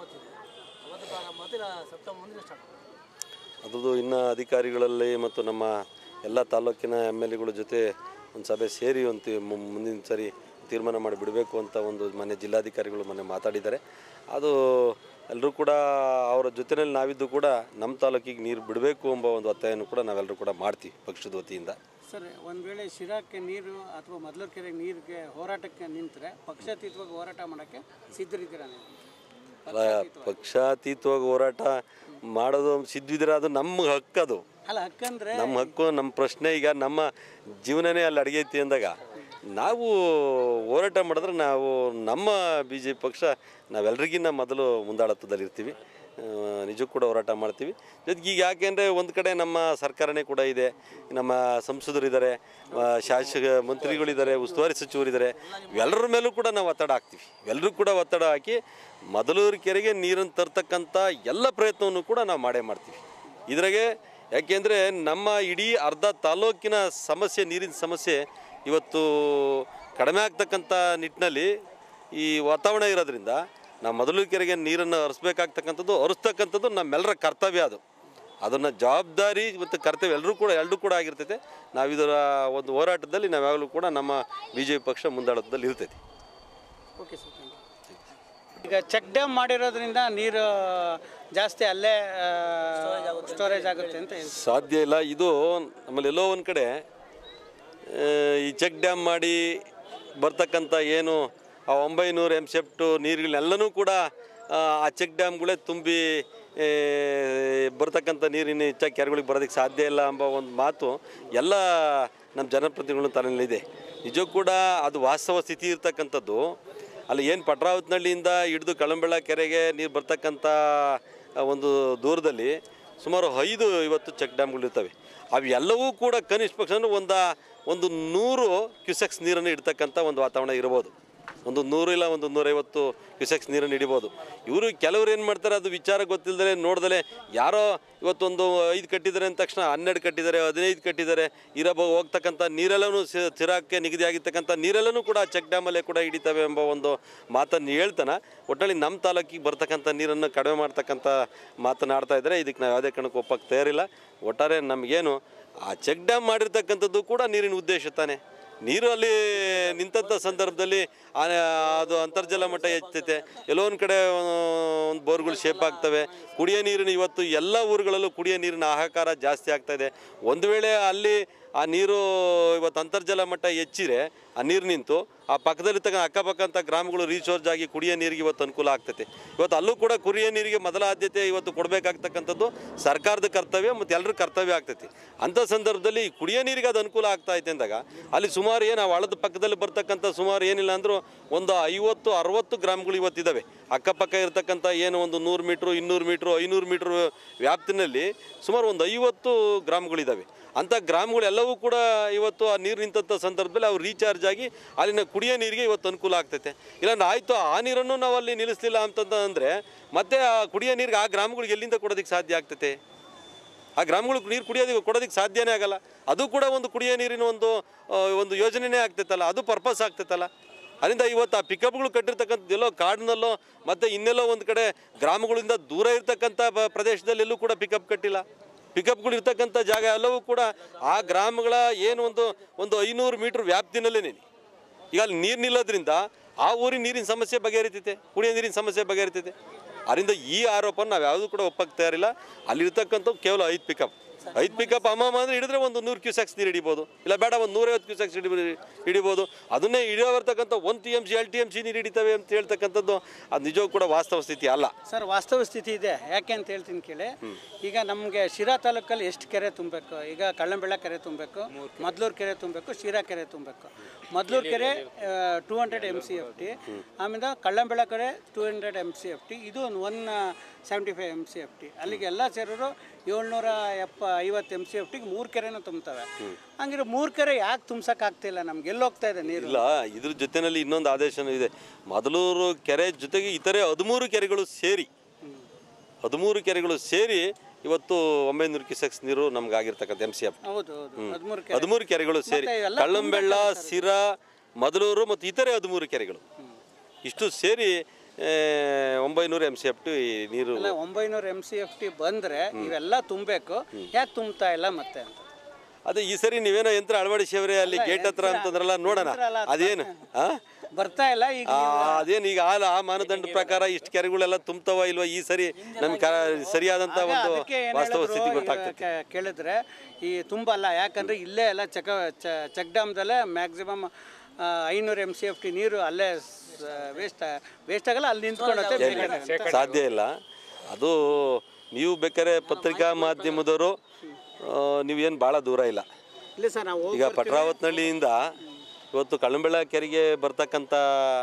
ಅದ್ರದ್ದು ಇನ್ನು ಅಧಿಕಾರಿಗಳಲ್ಲಿ ಮತ್ತು ನಮ್ಮ ಎಲ್ಲ ತಾಲೂಕಿನ ಎಮ್ ಎಲ್ ಎಗಳ ಜೊತೆ ಒಂದು ಸಭೆ ಸೇರಿ ಒಂದು ತಿ- ಮು- ಮುಂದಿನ ಸರಿ ತೀರ್ಮಾನ ಮಾಡಿ ಬಿಡಬೇಕು ಅಂತ ಒಂದು ಮನೆ ಜಿಲ್ಲಾಧಿಕಾರಿಗಳು ಮೊನ್ನೆ ಮಾತಾಡಿದ್ದಾರೆ ಅದು ಎಲ್ಲರೂ ಕೂಡ ಅವರ ಜೊತೆಯಲ್ಲಿ ನಾವಿದ್ದು ಕೂಡ ನಮ್ಮ ತಾಲೂಕಿಗೆ ನೀರು ಬಿಡಬೇಕು ಎಂಬ ಒಂದು ಒತ್ತಾಯನೂ ಕೂಡ ನಾವೆಲ್ಲರೂ ಕೂಡ ಮಾಡ್ತೀವಿ ಪಕ್ಷದ ವತಿಯಿಂದ ಸರ್ ಒಂದು ವೇಳೆ ಶಿರಾಕ್ಕೆ ನೀರು ಅಥವಾ ಮೊದಲೂರು ಕೆರೆಗೆ ನೀರಿಗೆ ಹೋರಾಟಕ್ಕೆ ನಿಂತರೆ ಪಕ್ಷಾತೀತವಾಗಿ ಹೋರಾಟ ಮಾಡೋಕ್ಕೆ ಸಿದ್ಧರಿದ್ದೀರಾ ನೀವು ಅಲ್ಲ ಪಕ್ಷಾತೀತವಾಗಿ ಹೋರಾಟ ಮಾಡೋದು ಸಿದ್ಧಿದ್ರೆ ಅದು ನಮ್ಮ ಹಕ್ಕದು ಅಲ್ಲ ಹಕ್ಕಂದ್ರೆ ನಮ್ಮ ಹಕ್ಕು ನಮ್ಮ ಪ್ರಶ್ನೆ ಈಗ ನಮ್ಮ ಜೀವನನೇ ಅಲ್ಲಿ ಅಡಗೈತಿ ಅಂದಾಗ ನಾವು ಹೋರಾಟ ಮಾಡಿದ್ರೆ ನಾವು ನಮ್ಮ ಬಿ ಜೆ ಪಿ ಪಕ್ಷ ನಾವೆಲ್ಲರಿಗಿನ್ನ ಮೊದಲು ಮುಂದಾಳತ್ವದಲ್ಲಿ ಇರ್ತೀವಿ ಆ, ನಿಜಕ್ಕೂ ಕೂಡ ಹೋರಾಟ ಮಾಡ್ತೀವಿ ಜೊತೆಗೆ ಈಗ ಯಾಕೆಂದರೆ ಒಂದು ಕಡೆ ನಮ್ಮ ಸರ್ಕಾರನೇ ಕೂಡ ಇದೆ ನಮ್ಮ ಸಂಸದರಿದ್ದಾರೆ ಆ, ಶಾಸಕ ಮಂತ್ರಿಗಳಿದ್ದಾರೆ ಉಸ್ತುವಾರಿ ಸಚಿವರಿದ್ದಾರೆ ಇವೆಲ್ಲರ ಮೇಲೂ ಕೂಡ ನಾವು ಒತ್ತಡ ಹಾಕ್ತೀವಿ ಎಲ್ಲರೂ ಕೂಡ ಒತ್ತಡ ಹಾಕಿ ಮೊದಲೂರು ಕೆರೆಗೆ ನೀರನ್ನು ತರ್ತಕ್ಕಂಥ ಎಲ್ಲ ಪ್ರಯತ್ನವನ್ನು ಕೂಡ ನಾವು ಮಾಡೇ ಮಾಡ್ತೀವಿ ಇದ್ರಾಗೆ ಯಾಕೆಂದರೆ ನಮ್ಮ ಇಡೀ ಅರ್ಧ ತಾಲೂಕಿನ ಸಮಸ್ಯೆ ನೀರಿನ ಸಮಸ್ಯೆ ಇವತ್ತು ಕಡಿಮೆ ಆಗ್ತಕ್ಕಂಥ ನಿಟ್ಟಿನಲ್ಲಿ ಈ ವಾತಾವರಣ ಇರೋದ್ರಿಂದ ನಾವು ಮೊದಲು ಕೆರೆಗೆ ನೀರನ್ನು ಹರಿಸ್ಬೇಕಾಗ್ತಕ್ಕಂಥದ್ದು ಹರಿಸ್ತಕ್ಕಂಥದ್ದು ನಮ್ಮೆಲ್ಲರ ಕರ್ತವ್ಯ ಅದು ಅದನ್ನು ಜವಾಬ್ದಾರಿ ಮತ್ತು ಕರ್ತವ್ಯ ಎಲ್ಲರೂ ಕೂಡ ಎಲ್ಲರೂ ಕೂಡ ಆಗಿರ್ತೈತೆ ನಾವು ಇದರ ಒಂದು ಹೋರಾಟದಲ್ಲಿ ನಾವು ಯಾವಾಗಲೂ ಕೂಡ ನಮ್ಮ ಬಿ ಜೆ ಪಿ ಪಕ್ಷ ಮುಂದಾಳತ್ವದಲ್ಲಿ ಇರ್ತೈತಿ ಓಕೆ ಸರ್ ಥ್ಯಾಂಕ್ ಯು ಈಗ ಚೆಕ್ ಡ್ಯಾಮ್ ಮಾಡಿರೋದ್ರಿಂದ ನೀರು ಜಾಸ್ತಿ ಅಲ್ಲೇ ಸ್ಟೋರೇಜ್ ಆಗುತ್ತೆ ಅಂತ ಹೇಳ್ತೀವಿ ಸಾಧ್ಯ ಇಲ್ಲ ಇದು ನಮ್ಮಲ್ಲಿ ಎಲ್ಲೋ ಒಂದು ಕಡೆ ಆ, ಈ ಚೆಕ್ ಡ್ಯಾಮ್ ಮಾಡಿ ಬರ್ತಕ್ಕಂಥ ಏನು ಆ ಒಂಬೈನೂರು ಎಮ್ ಸೆಪ್ಟು ನೀರುಗಳನ್ನೆಲ್ಲನೂ ಕೂಡ ಆ, ಆ ಚೆಕ್ ಡ್ಯಾಮ್ಗಳೇ ತುಂಬಿ ಏ, ಬರ್ತಕ್ಕಂಥ ನೀರಿನ ಹೆಚ್ಚಾಗಿ ಕೆರೆಗಳಿಗೆ ಬರೋದಕ್ಕೆ ಸಾಧ್ಯ ಇಲ್ಲ ಎಂಬ ಒಂದು ಮಾತು ಎಲ್ಲ ನಮ್ಮ ಜನಪ್ರತಿನಿಧಿಗಳ ತಲೆಯಲ್ಲಿದೆ ನಿಜಕ್ಕೂ ಕೂಡ ಅದು ವಾಸ್ತವ ಸ್ಥಿತಿ ಇರ್ತಕ್ಕಂಥದ್ದು ಅಲ್ಲಿ ಏನು ಪಟ್ರಾವತಿನಹಳ್ಳಿಯಿಂದ ಹಿಡಿದು ಕಳಂಬೆಳ ಕೆರೆಗೆ ನೀರು ಬರ್ತಕ್ಕಂಥ ಆ, ಒಂದು ದೂರದಲ್ಲಿ ಸುಮಾರು ಐದು ಇವತ್ತು ಚೆಕ್ ಡ್ಯಾಮ್ಗಳು ಇರ್ತವೆ ಅವೆಲ್ಲವೂ ಕೂಡ ಕನಿಷ್ಠ ಪಕ್ಷ ಅಂದ್ರೆ ಒಂದು ಒಂದು ನೂರು ಕ್ಯೂಸೆಕ್ಸ್ ನೀರನ್ನು ಇಡ್ತಕ್ಕಂಥ ಒಂದು ವಾತಾವರಣ ಇರ್ಬೋದು ಒಂದು ನೂರು ಇಲ್ಲ ಒಂದು ನೂರೈವತ್ತು ಕ್ಯೂಸೆಕ್ಸ್ ನೀರನ್ನು ಹಿಡಿಬೋದು ಇವರು ಕೆಲವರು ಏನು ಮಾಡ್ತಾರೆ ಅದು ವಿಚಾರ ಗೊತ್ತಿಲ್ಲದೆ ನೋಡ್ದಲೆ ಯಾರೋ ಇವತ್ತೊಂದು ಐದು ಕಟ್ಟಿದ್ದಾರೆ ಅಂದ ತಕ್ಷಣ ಹನ್ನೆರಡು ಕಟ್ಟಿದ್ದಾರೆ ಹದಿನೈದು ಕಟ್ಟಿದ್ದಾರೆ ಇರಬೋ ಹೋಗ್ತಕ್ಕಂಥ ನೀರೆಲ್ಲನೂ ಸ್ಥಿರಕ್ಕೆ ನಿಗದಿ ಆಗಿರ್ತಕ್ಕಂಥ ನೀರೆಲ್ಲನೂ ಕೂಡ ಚೆಕ್ ಡ್ಯಾಮಲ್ಲೇ ಕೂಡ ಹಿಡಿತವೆ ಎಂಬ ಒಂದು ಮಾತನ್ನು ಹೇಳ್ತಾನೆ ಒಟ್ಟಲ್ಲಿ ನಮ್ಮ ತಾಲೂಕಿಗೆ ಬರ್ತಕ್ಕಂಥ ನೀರನ್ನು ಕಡಿಮೆ ಮಾಡ್ತಕ್ಕಂಥ ಮಾತನಾಡ್ತಾ ಇದ್ದಾರೆ ಇದಕ್ಕೆ ನಾವು ಯಾವುದೇ ಕಾರಣಕ್ಕೂ ಒಪ್ಪಕ್ಕೆ ತಯಾರಿಲ್ಲ ಒಟ್ಟಾರೆ ನಮಗೇನು ಆ ಚೆಕ್ ಡ್ಯಾಮ್ ಮಾಡಿರ್ತಕ್ಕಂಥದ್ದು ಕೂಡ ನೀರಿನ ಉದ್ದೇಶ ತಾನೆ ನೀರು ಅಲ್ಲಿ ನಿಂತಂಥ ಸಂದರ್ಭದಲ್ಲಿ ಆ- ಅದು ಅಂತರ್ಜಲ ಮಟ್ಟ ಹೆಚ್ಚುತ್ತೆ ಎಲ್ಲೋ ಒಂದು ಕಡೆ ಒಂದು ಬೋರ್ಗಳು ಶೇಪ್ ಆಗ್ತವೆ ಕುಡಿಯೋ ನೀರಿನ ಇವತ್ತು ಎಲ್ಲ ಊರುಗಳಲ್ಲೂ ಕುಡಿಯೋ ನೀರಿನ ಹಾಹಾಕಾರ ಜಾಸ್ತಿ ಆಗ್ತಾ ಇದೆ ಒಂದು ವೇಳೆ ಅಲ್ಲಿ ಆ ನೀರು ಇವತ್ತು ಅಂತರ್ಜಲ ಮಟ್ಟ ಹೆಚ್ಚಿರೆ ಆ ನೀರು ನಿಂತು ಆ ಪಕ್ಕದಲ್ಲಿರ್ತಕ್ಕ ಅಕ್ಕಪಕ್ಕ ಅಂತ ಗ್ರಾಮಗಳು ರೀಚಾರ್ಜ್ ಆಗಿ ಕುಡಿಯೋ ನೀರಿಗೆ ಇವತ್ತು ಅನುಕೂಲ ಆಗ್ತೈತೆ ಇವತ್ತು ಅಲ್ಲೂ ಕೂಡ ಕುಡಿಯೋ ನೀರಿಗೆ ಮೊದಲ ಆದ್ಯತೆ ಇವತ್ತು ಕೊಡಬೇಕಾಗ್ತಕ್ಕಂಥದ್ದು ಸರ್ಕಾರದ ಕರ್ತವ್ಯ ಮತ್ತು ಎಲ್ಲರ ಕರ್ತವ್ಯ ಆಗ್ತೈತಿ ಅಂಥ ಸಂದರ್ಭದಲ್ಲಿ ಈ ಕುಡಿಯೋ ನೀರಿಗೆ ಅದು ಅನುಕೂಲ ಆಗ್ತಾ ಐತೆ ಅಂದಾಗ ಅಲ್ಲಿ ಸುಮಾರು ಏನು ಆ ಹಳ್ಳದ ಪಕ್ಕದಲ್ಲಿ ಬರ್ತಕ್ಕಂಥ ಸುಮಾರು ಏನಿಲ್ಲ ಅಂದರೂ ಒಂದು ಐವತ್ತು ಅರವತ್ತು ಗ್ರಾಮಗಳು ಇವತ್ತಿದ್ದಾವೆ ಅಕ್ಕಪಕ್ಕ ಇರತಕ್ಕಂಥ ಏನು ಒಂದು ನೂರು ಮೀಟ್ರು ಇನ್ನೂರು ಮೀಟ್ರು ಐನೂರು ಮೀಟ್ರ್ ವ್ಯಾಪ್ತಿನಲ್ಲಿ ಸುಮಾರು ಒಂದು ಐವತ್ತು ಗ್ರಾಮಗಳಿದ್ದಾವೆ ಅಂಥ ಗ್ರಾಮಗಳೆಲ್ಲವೂ ಕೂಡ ಇವತ್ತು ಆ ನೀರು ನಿಂತಂಥ ಸಂದರ್ಭದಲ್ಲಿ ಅವ್ರು ರೀಚಾರ್ಜ್ ಆಗಿ ಅಲ್ಲಿನ ಕುಡಿಯೋ ನೀರಿಗೆ ಇವತ್ತು ಅನುಕೂಲ ಆಗ್ತೈತೆ ಇಲ್ಲ ಆಯಿತು ಆ ನೀರನ್ನು ನಾವು ಅಲ್ಲಿ ನಿಲ್ಲಿಸ್ಲಿಲ್ಲ ಅಂತಂದ ಅಂದರೆ ಮತ್ತೆ ಆ ಕುಡಿಯೋ ನೀರಿಗೆ ಆ ಗ್ರಾಮಗಳಿಗೆ ಎಲ್ಲಿಂದ ಕೊಡೋದಕ್ಕೆ ಸಾಧ್ಯ ಆಗ್ತೈತೆ ಆ ಗ್ರಾಮಗಳಿಗೆ ನೀರು ಕುಡಿಯೋದಕ್ಕೆ ಕೊಡೋದಕ್ಕೆ ಸಾಧ್ಯನೇ ಆಗಲ್ಲ ಅದು ಕೂಡ ಒಂದು ಕುಡಿಯೋ ನೀರಿನ ಒಂದು ಆ, ಒಂದು ಯೋಜನೆನೇ ಆಗ್ತೈತಲ್ಲ ಅದು ಪರ್ಪಸ್ ಆಗ್ತೈತಲ್ಲ ಅದರಿಂದ ಇವತ್ತು ಆ ಪಿಕಪ್ಗಳು ಕಟ್ಟಿರ್ತಕ್ಕಂಥ ಎಲ್ಲೋ ಕಾಡಿನಲ್ಲೋ ಮತ್ತು ಇನ್ನೆಲ್ಲೋ ಒಂದು ಕಡೆ ಗ್ರಾಮಗಳಿಂದ ದೂರ ಇರ್ತಕ್ಕಂಥ ಬ ಪ್ರದೇಶದಲ್ಲಿ ಎಲ್ಲೂ ಕೂಡ ಪಿಕಪ್ ಕಟ್ಟಿಲ್ಲ ಪಿಕಪ್ಗಳು ಇರ್ತಕ್ಕಂಥ ಜಾಗ ಎಲ್ಲವೂ ಕೂಡ ಆ ಗ್ರಾಮಗಳ ಏನು ಒಂದು ಒಂದು ಐನೂರು ಮೀಟ್ರ್ ವ್ಯಾಪ್ತಿನಲ್ಲೇ ಈಗ ಅಲ್ಲಿ ನೀರು ನಿಲ್ಲೋದ್ರಿಂದ ಆ ಊರಿನ ನೀರಿನ ಸಮಸ್ಯೆ ಬಗೆಹರಿತೈತೆ ಕುಡಿಯೋ ನೀರಿನ ಸಮಸ್ಯೆ ಬಗೆಹರಿತೈತೆ ಅದರಿಂದ ಈ ಆರೋಪನ ನಾವು ಯಾವುದೂ ಕೂಡ ಒಪ್ಪಕ್ಕೆ ತಯಾರಿಲ್ಲ ಅಲ್ಲಿರ್ತಕ್ಕಂಥವು ಕೇವಲ ಐದು ಪಿಕಪ್ ಐದು ಪಿಕಪ್ ಅಮ್ಮಮ್ಮ ಅಂದರೆ ಹಿಡಿದ್ರೆ ಒಂದು ನೂರು ಕ್ಯೂಸೆಕ್ಸ್ ನೀರು ಹಿಡಿಬೋದು ಇಲ್ಲ ಬೇಡ ಒಂದು ನೂರೈವತ್ತು ಕ್ಯೂಸೆಕ್ಸ್ ಹಿಡಿ ಹಿಡಿಬೋದು ಅದನ್ನೇ ಹಿಡಿಯೋ ಬರ್ತಕ್ಕಂಥ ಒಂದು ಟಿ ಎಮ್ ಸಿ ಎರಡು ಟಿ ಎಮ್ ಸಿ ನೀರು ಹಿಡಿತವೆ ಅಂತ ಹೇಳ್ತಕ್ಕಂಥದ್ದು ಅದು ನಿಜವೂ ಕೂಡ ವಾಸ್ತವ ಸ್ಥಿತಿ ಅಲ್ಲ ಸರ್ ವಾಸ್ತವ ಸ್ಥಿತಿ ಇದೆ ಯಾಕೆ ಅಂತ ಹೇಳ್ತೀನಿ ಕೇಳಿ ಈಗ ನಮಗೆ ಶಿರಾ ತಾಲೂಕಲ್ಲಿ ಎಷ್ಟು ಕೆರೆ ತುಂಬಬೇಕು ಈಗ ಕಳ್ಳಂಬೆಳ ಕೆರೆ ತುಂಬಬೇಕು ಮದ್ಲೂರು ಕೆರೆ ತುಂಬಬೇಕು ಶಿರಾ ಕೆರೆ ತುಂಬಬೇಕು ಮದ್ಲೂರು ಕೆರೆ two hundred M C F T ಆಮೇಲೆ ಕಳ್ಳಂಬೆಳ ಕೆರೆ two hundred M C F T ಇದು ಒಂದು one seventy five M C F T ಅಲ್ಲಿಗೆ ಎಲ್ಲ ಸೇರಿದ್ರು ಏಳ್ನೂರ ಎಪ್ಪ ಐವತ್ತು ಎಮ್ ಸಿ ಎಫ್ ಟಿಗೆ ಮೂರು ಕೆರೆನೂ ತುಂಬ್ತವೆ ಹಂಗಿರೋ ಮೂರು ಕೆರೆ ಯಾಕೆ ತುಂಬ್ಸೋಕ್ಕಾಗ್ತಿಲ್ಲ ನಮ್ಗೆ ಎಲ್ಲಿ ಹೋಗ್ತಾ ಇದೆ ನೀರು ಇಲ್ಲ ಇದ್ರ ಜೊತೆಯಲ್ಲಿ ಇನ್ನೊಂದು ಆದೇಶನೂ ಇದೆ ಮೊದಲೂರು ಕೆರೆ ಜೊತೆಗೆ ಇತರೆ ಹದಿಮೂರು ಕೆರೆಗಳು ಸೇರಿ ಹದಿಮೂರು ಕೆರೆಗಳು ಸೇರಿ ಇವತ್ತು ಒಂಬೈನೂರು ಕ್ಯೂಸೆಕ್ಸ್ ನೀರು ನಮ್ಗೆ ಆಗಿರ್ತಕ್ಕಂಥ ಎಮ್ ಸಿ ಎಫ್ ಹೌದು ಹೌದು ಹದಿಮೂರು ಕೆರೆ ಹದಿಮೂರು ಕೆರೆಗಳು ಸೇರಿ ಮತ್ತೆ ಇವೆಲ್ಲ ಕಳ್ಳಂಬೆಳ್ಳ ಸಿರಾ ಮದಲೂರು ಮತ್ತು ಇತರೆ ಹದಿಮೂರು ಕೆರೆಗಳು ಇಷ್ಟು ಸೇರಿ ಆ, ಒಂಬೈನೂರು ಎಮ್ ಸಿ ಎಫ್ ಟಿ ನೀರು ಅಲ್ಲ ಒಂಬೈನೂರು ಎಮ್ ಸಿ ಎಫ್ ಟಿ ಬಂದರೆ ಇವೆಲ್ಲ ತುಂಬಬೇಕು ಯಾಕೆ ತುಂಬ್ತಾ ಇಲ್ಲ ಮತ್ತೆ ಅಂತ ಅದೇ ಈ ಸರಿ ನೀವೇನೋ ಯಂತ್ರ ಅಳವಡಿಸಿವ್ರೆ ಅಲ್ಲಿ ಗೇಟ್ ಹತ್ರ ಅಂತಂದ್ರಲ್ಲ ನೋಡೋಣ ಯಂತ್ರ ಅಲ್ಲ, ಅದೇನು ಆ? ಬರ್ತಾ ಇಲ್ಲ ಈಗ ಆ, ಅದೇನು ಈಗ ಆ ಆ ಮಾನದಂಡ ಪ್ರಕಾರ ಇಷ್ಟು ಕೆರೆಗಳೆಲ್ಲ ತುಂಬ್ತವ ಇಲ್ವಾ ಈ ಸರಿ ನಮ್ಗೆ ಕ ಸರಿಯಾದಂಥ ಆಗ ಒಂದು ಅದಕ್ಕೆ ಏನ್ ವಾಸ್ತವ ಹೇಳಿದ್ರು, ಸ್ಥಿತಿ ಈಗ ಗೊತ್ತಾಗ್ತದೆ ಕೆ- ಕೇಳಿದ್ರೆ ಈ ತುಂಬಲ್ಲ ಯಾಕಂದ್ರೆ ಇಲ್ಲೇ ಎಲ್ಲ ಚೆಕ್ ಚೆಕ್ ಡ್ಯಾಮ್ದಲ್ಲೇ ಮ್ಯಾಕ್ಸಿಮಮ್ ಐನೂರು ಎಮ್ ಸಿ ಎಫ್ ಟಿ ನೀರು ಅಲ್ಲೇ ವೇಸ್ಟ್ ವೇಸ್ಟ್ ಆಗಲ್ಲ ಅಲ್ಲಿ ನಿಂತ್ಕೊಂಡತ್ತೆ ಬೇಕಾದ್ರೆ ಅಂತ. ಸಾಧ್ಯ ಇಲ್ಲ ಅದು ನೀವು ಬೇಕಾದ್ರೆ ಪತ್ರಿಕಾ ಮಾಧ್ಯಮದವರು ಆ, ನೀವೇನು ಭಾಳ ದೂರ ಇಲ್ಲ ಇಲ್ಲ ಸರ್ ನಾವು ಹೋಗಿ ಈಗ ಪಟ್ರಾವತ್ನಹಳ್ಳಿಯಿಂದ ಇವತ್ತು ಕಳ್ಳಂಬೆಳ ಕೆರೆಗೆ ಬರ್ತಕ್ಕಂಥ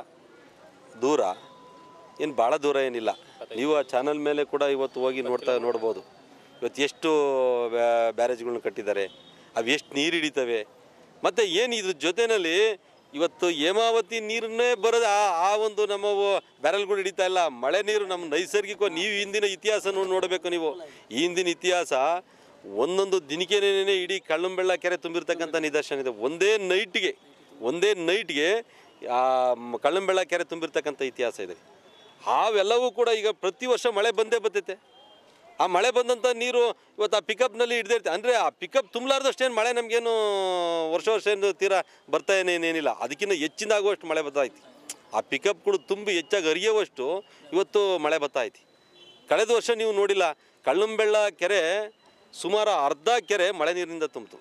ದೂರ ಏನು ಭಾಳ ದೂರ ಏನಿಲ್ಲ ನೀವು ಆ ಚಾನಲ್ ಮೇಲೆ ಕೂಡ ಇವತ್ತು ಹೋಗಿ ನೋಡ್ತಾ ನೋಡ್ಬೋದು ಇವತ್ತು ಎಷ್ಟು ಬ್ಯಾ- ಬ್ಯಾರೇಜ್ಗಳನ್ನ ಕಟ್ಟಿದ್ದಾರೆ ಅವು ಎಷ್ಟು ನೀರು ಹಿಡಿತವೆ ಮತ್ತು ಏನು ಇದ್ರ ಜೊತೆಯಲ್ಲಿ ಇವತ್ತು ಹೇಮಾವತಿ ನೀರನ್ನೇ ಬರೋದು ಆ ಆ ಒಂದು ನಮ್ಮ ವ- ಬ್ಯಾರಲ್ಗಳು ಹಿಡಿತಾ ಇಲ್ಲ ಮಳೆ ನೀರು ನಮ್ಮ ನೈಸರ್ಗಿಕ ನೀವು ಹಿಂದಿನ ಇತಿಹಾಸ ನೋಡಬೇಕು ನೀವು ಈ ಹಿಂದಿನ ಇತಿಹಾಸ ಒಂದೊಂದು ದಿನಕೆನೇ ಇಡೀ ಕಳ್ಳಂಬೆಳ್ಳ ಕೆರೆ ತುಂಬಿರ್ತಕ್ಕಂಥ ನಿದರ್ಶನ ಇದೆ ಒಂದೇ ನೈಟ್ಗೆ ಒಂದೇ ನೈಟ್ಗೆ ಆ ಮ್- ಕಳ್ಳಂಬೆಳ್ಳ ಕೆರೆ ತುಂಬಿರ್ತಕ್ಕಂಥ ಇತಿಹಾಸ ಇದೆ ಅವೆಲ್ಲವೂ ಕೂಡ ಈಗ ಪ್ರತಿ ವರ್ಷ ಮಳೆ ಬಂದೇ ಬರ್ತೈತೆ ಆ ಮಳೆ ಬಂದಂಥ ನೀರು ಇವತ್ತು ಆ ಪಿಕಪ್ನಲ್ಲಿ ಹಿಡ್ದಿರ್ತೆ ಅಂದರೆ ಆ ಪಿಕಪ್ ತುಂಬಲಾರ್ದಷ್ಟೇನು ಮಳೆ ನಮಗೇನು ವರ್ಷ ವರ್ಷ ಏನು ತೀರಾ ಬರ್ತಾ ಏನೇನಿಲ್ಲ ಅದಕ್ಕಿಂತ ಹೆಚ್ಚಿನ ಆಗುವಷ್ಟು ಮಳೆ ಬರ್ತಾ ಐತಿ ಆ ಪಿಕಪ್ಗಳು ತುಂಬಿ ಹೆಚ್ಚಾಗಿ ಹರಿಯುವಷ್ಟು ಇವತ್ತು ಮಳೆ ಬರ್ತಾ ಐತಿ ಕಳೆದ ವರ್ಷ ನೀವು ನೋಡಿಲ್ಲ ಕಳ್ಳಂಬೆಳ್ಳ ಕೆರೆ ಸುಮಾರು ಅರ್ಧ ಕೆರೆ ಮಳೆ ನೀರಿನಿಂದ ತುಂಬಿತು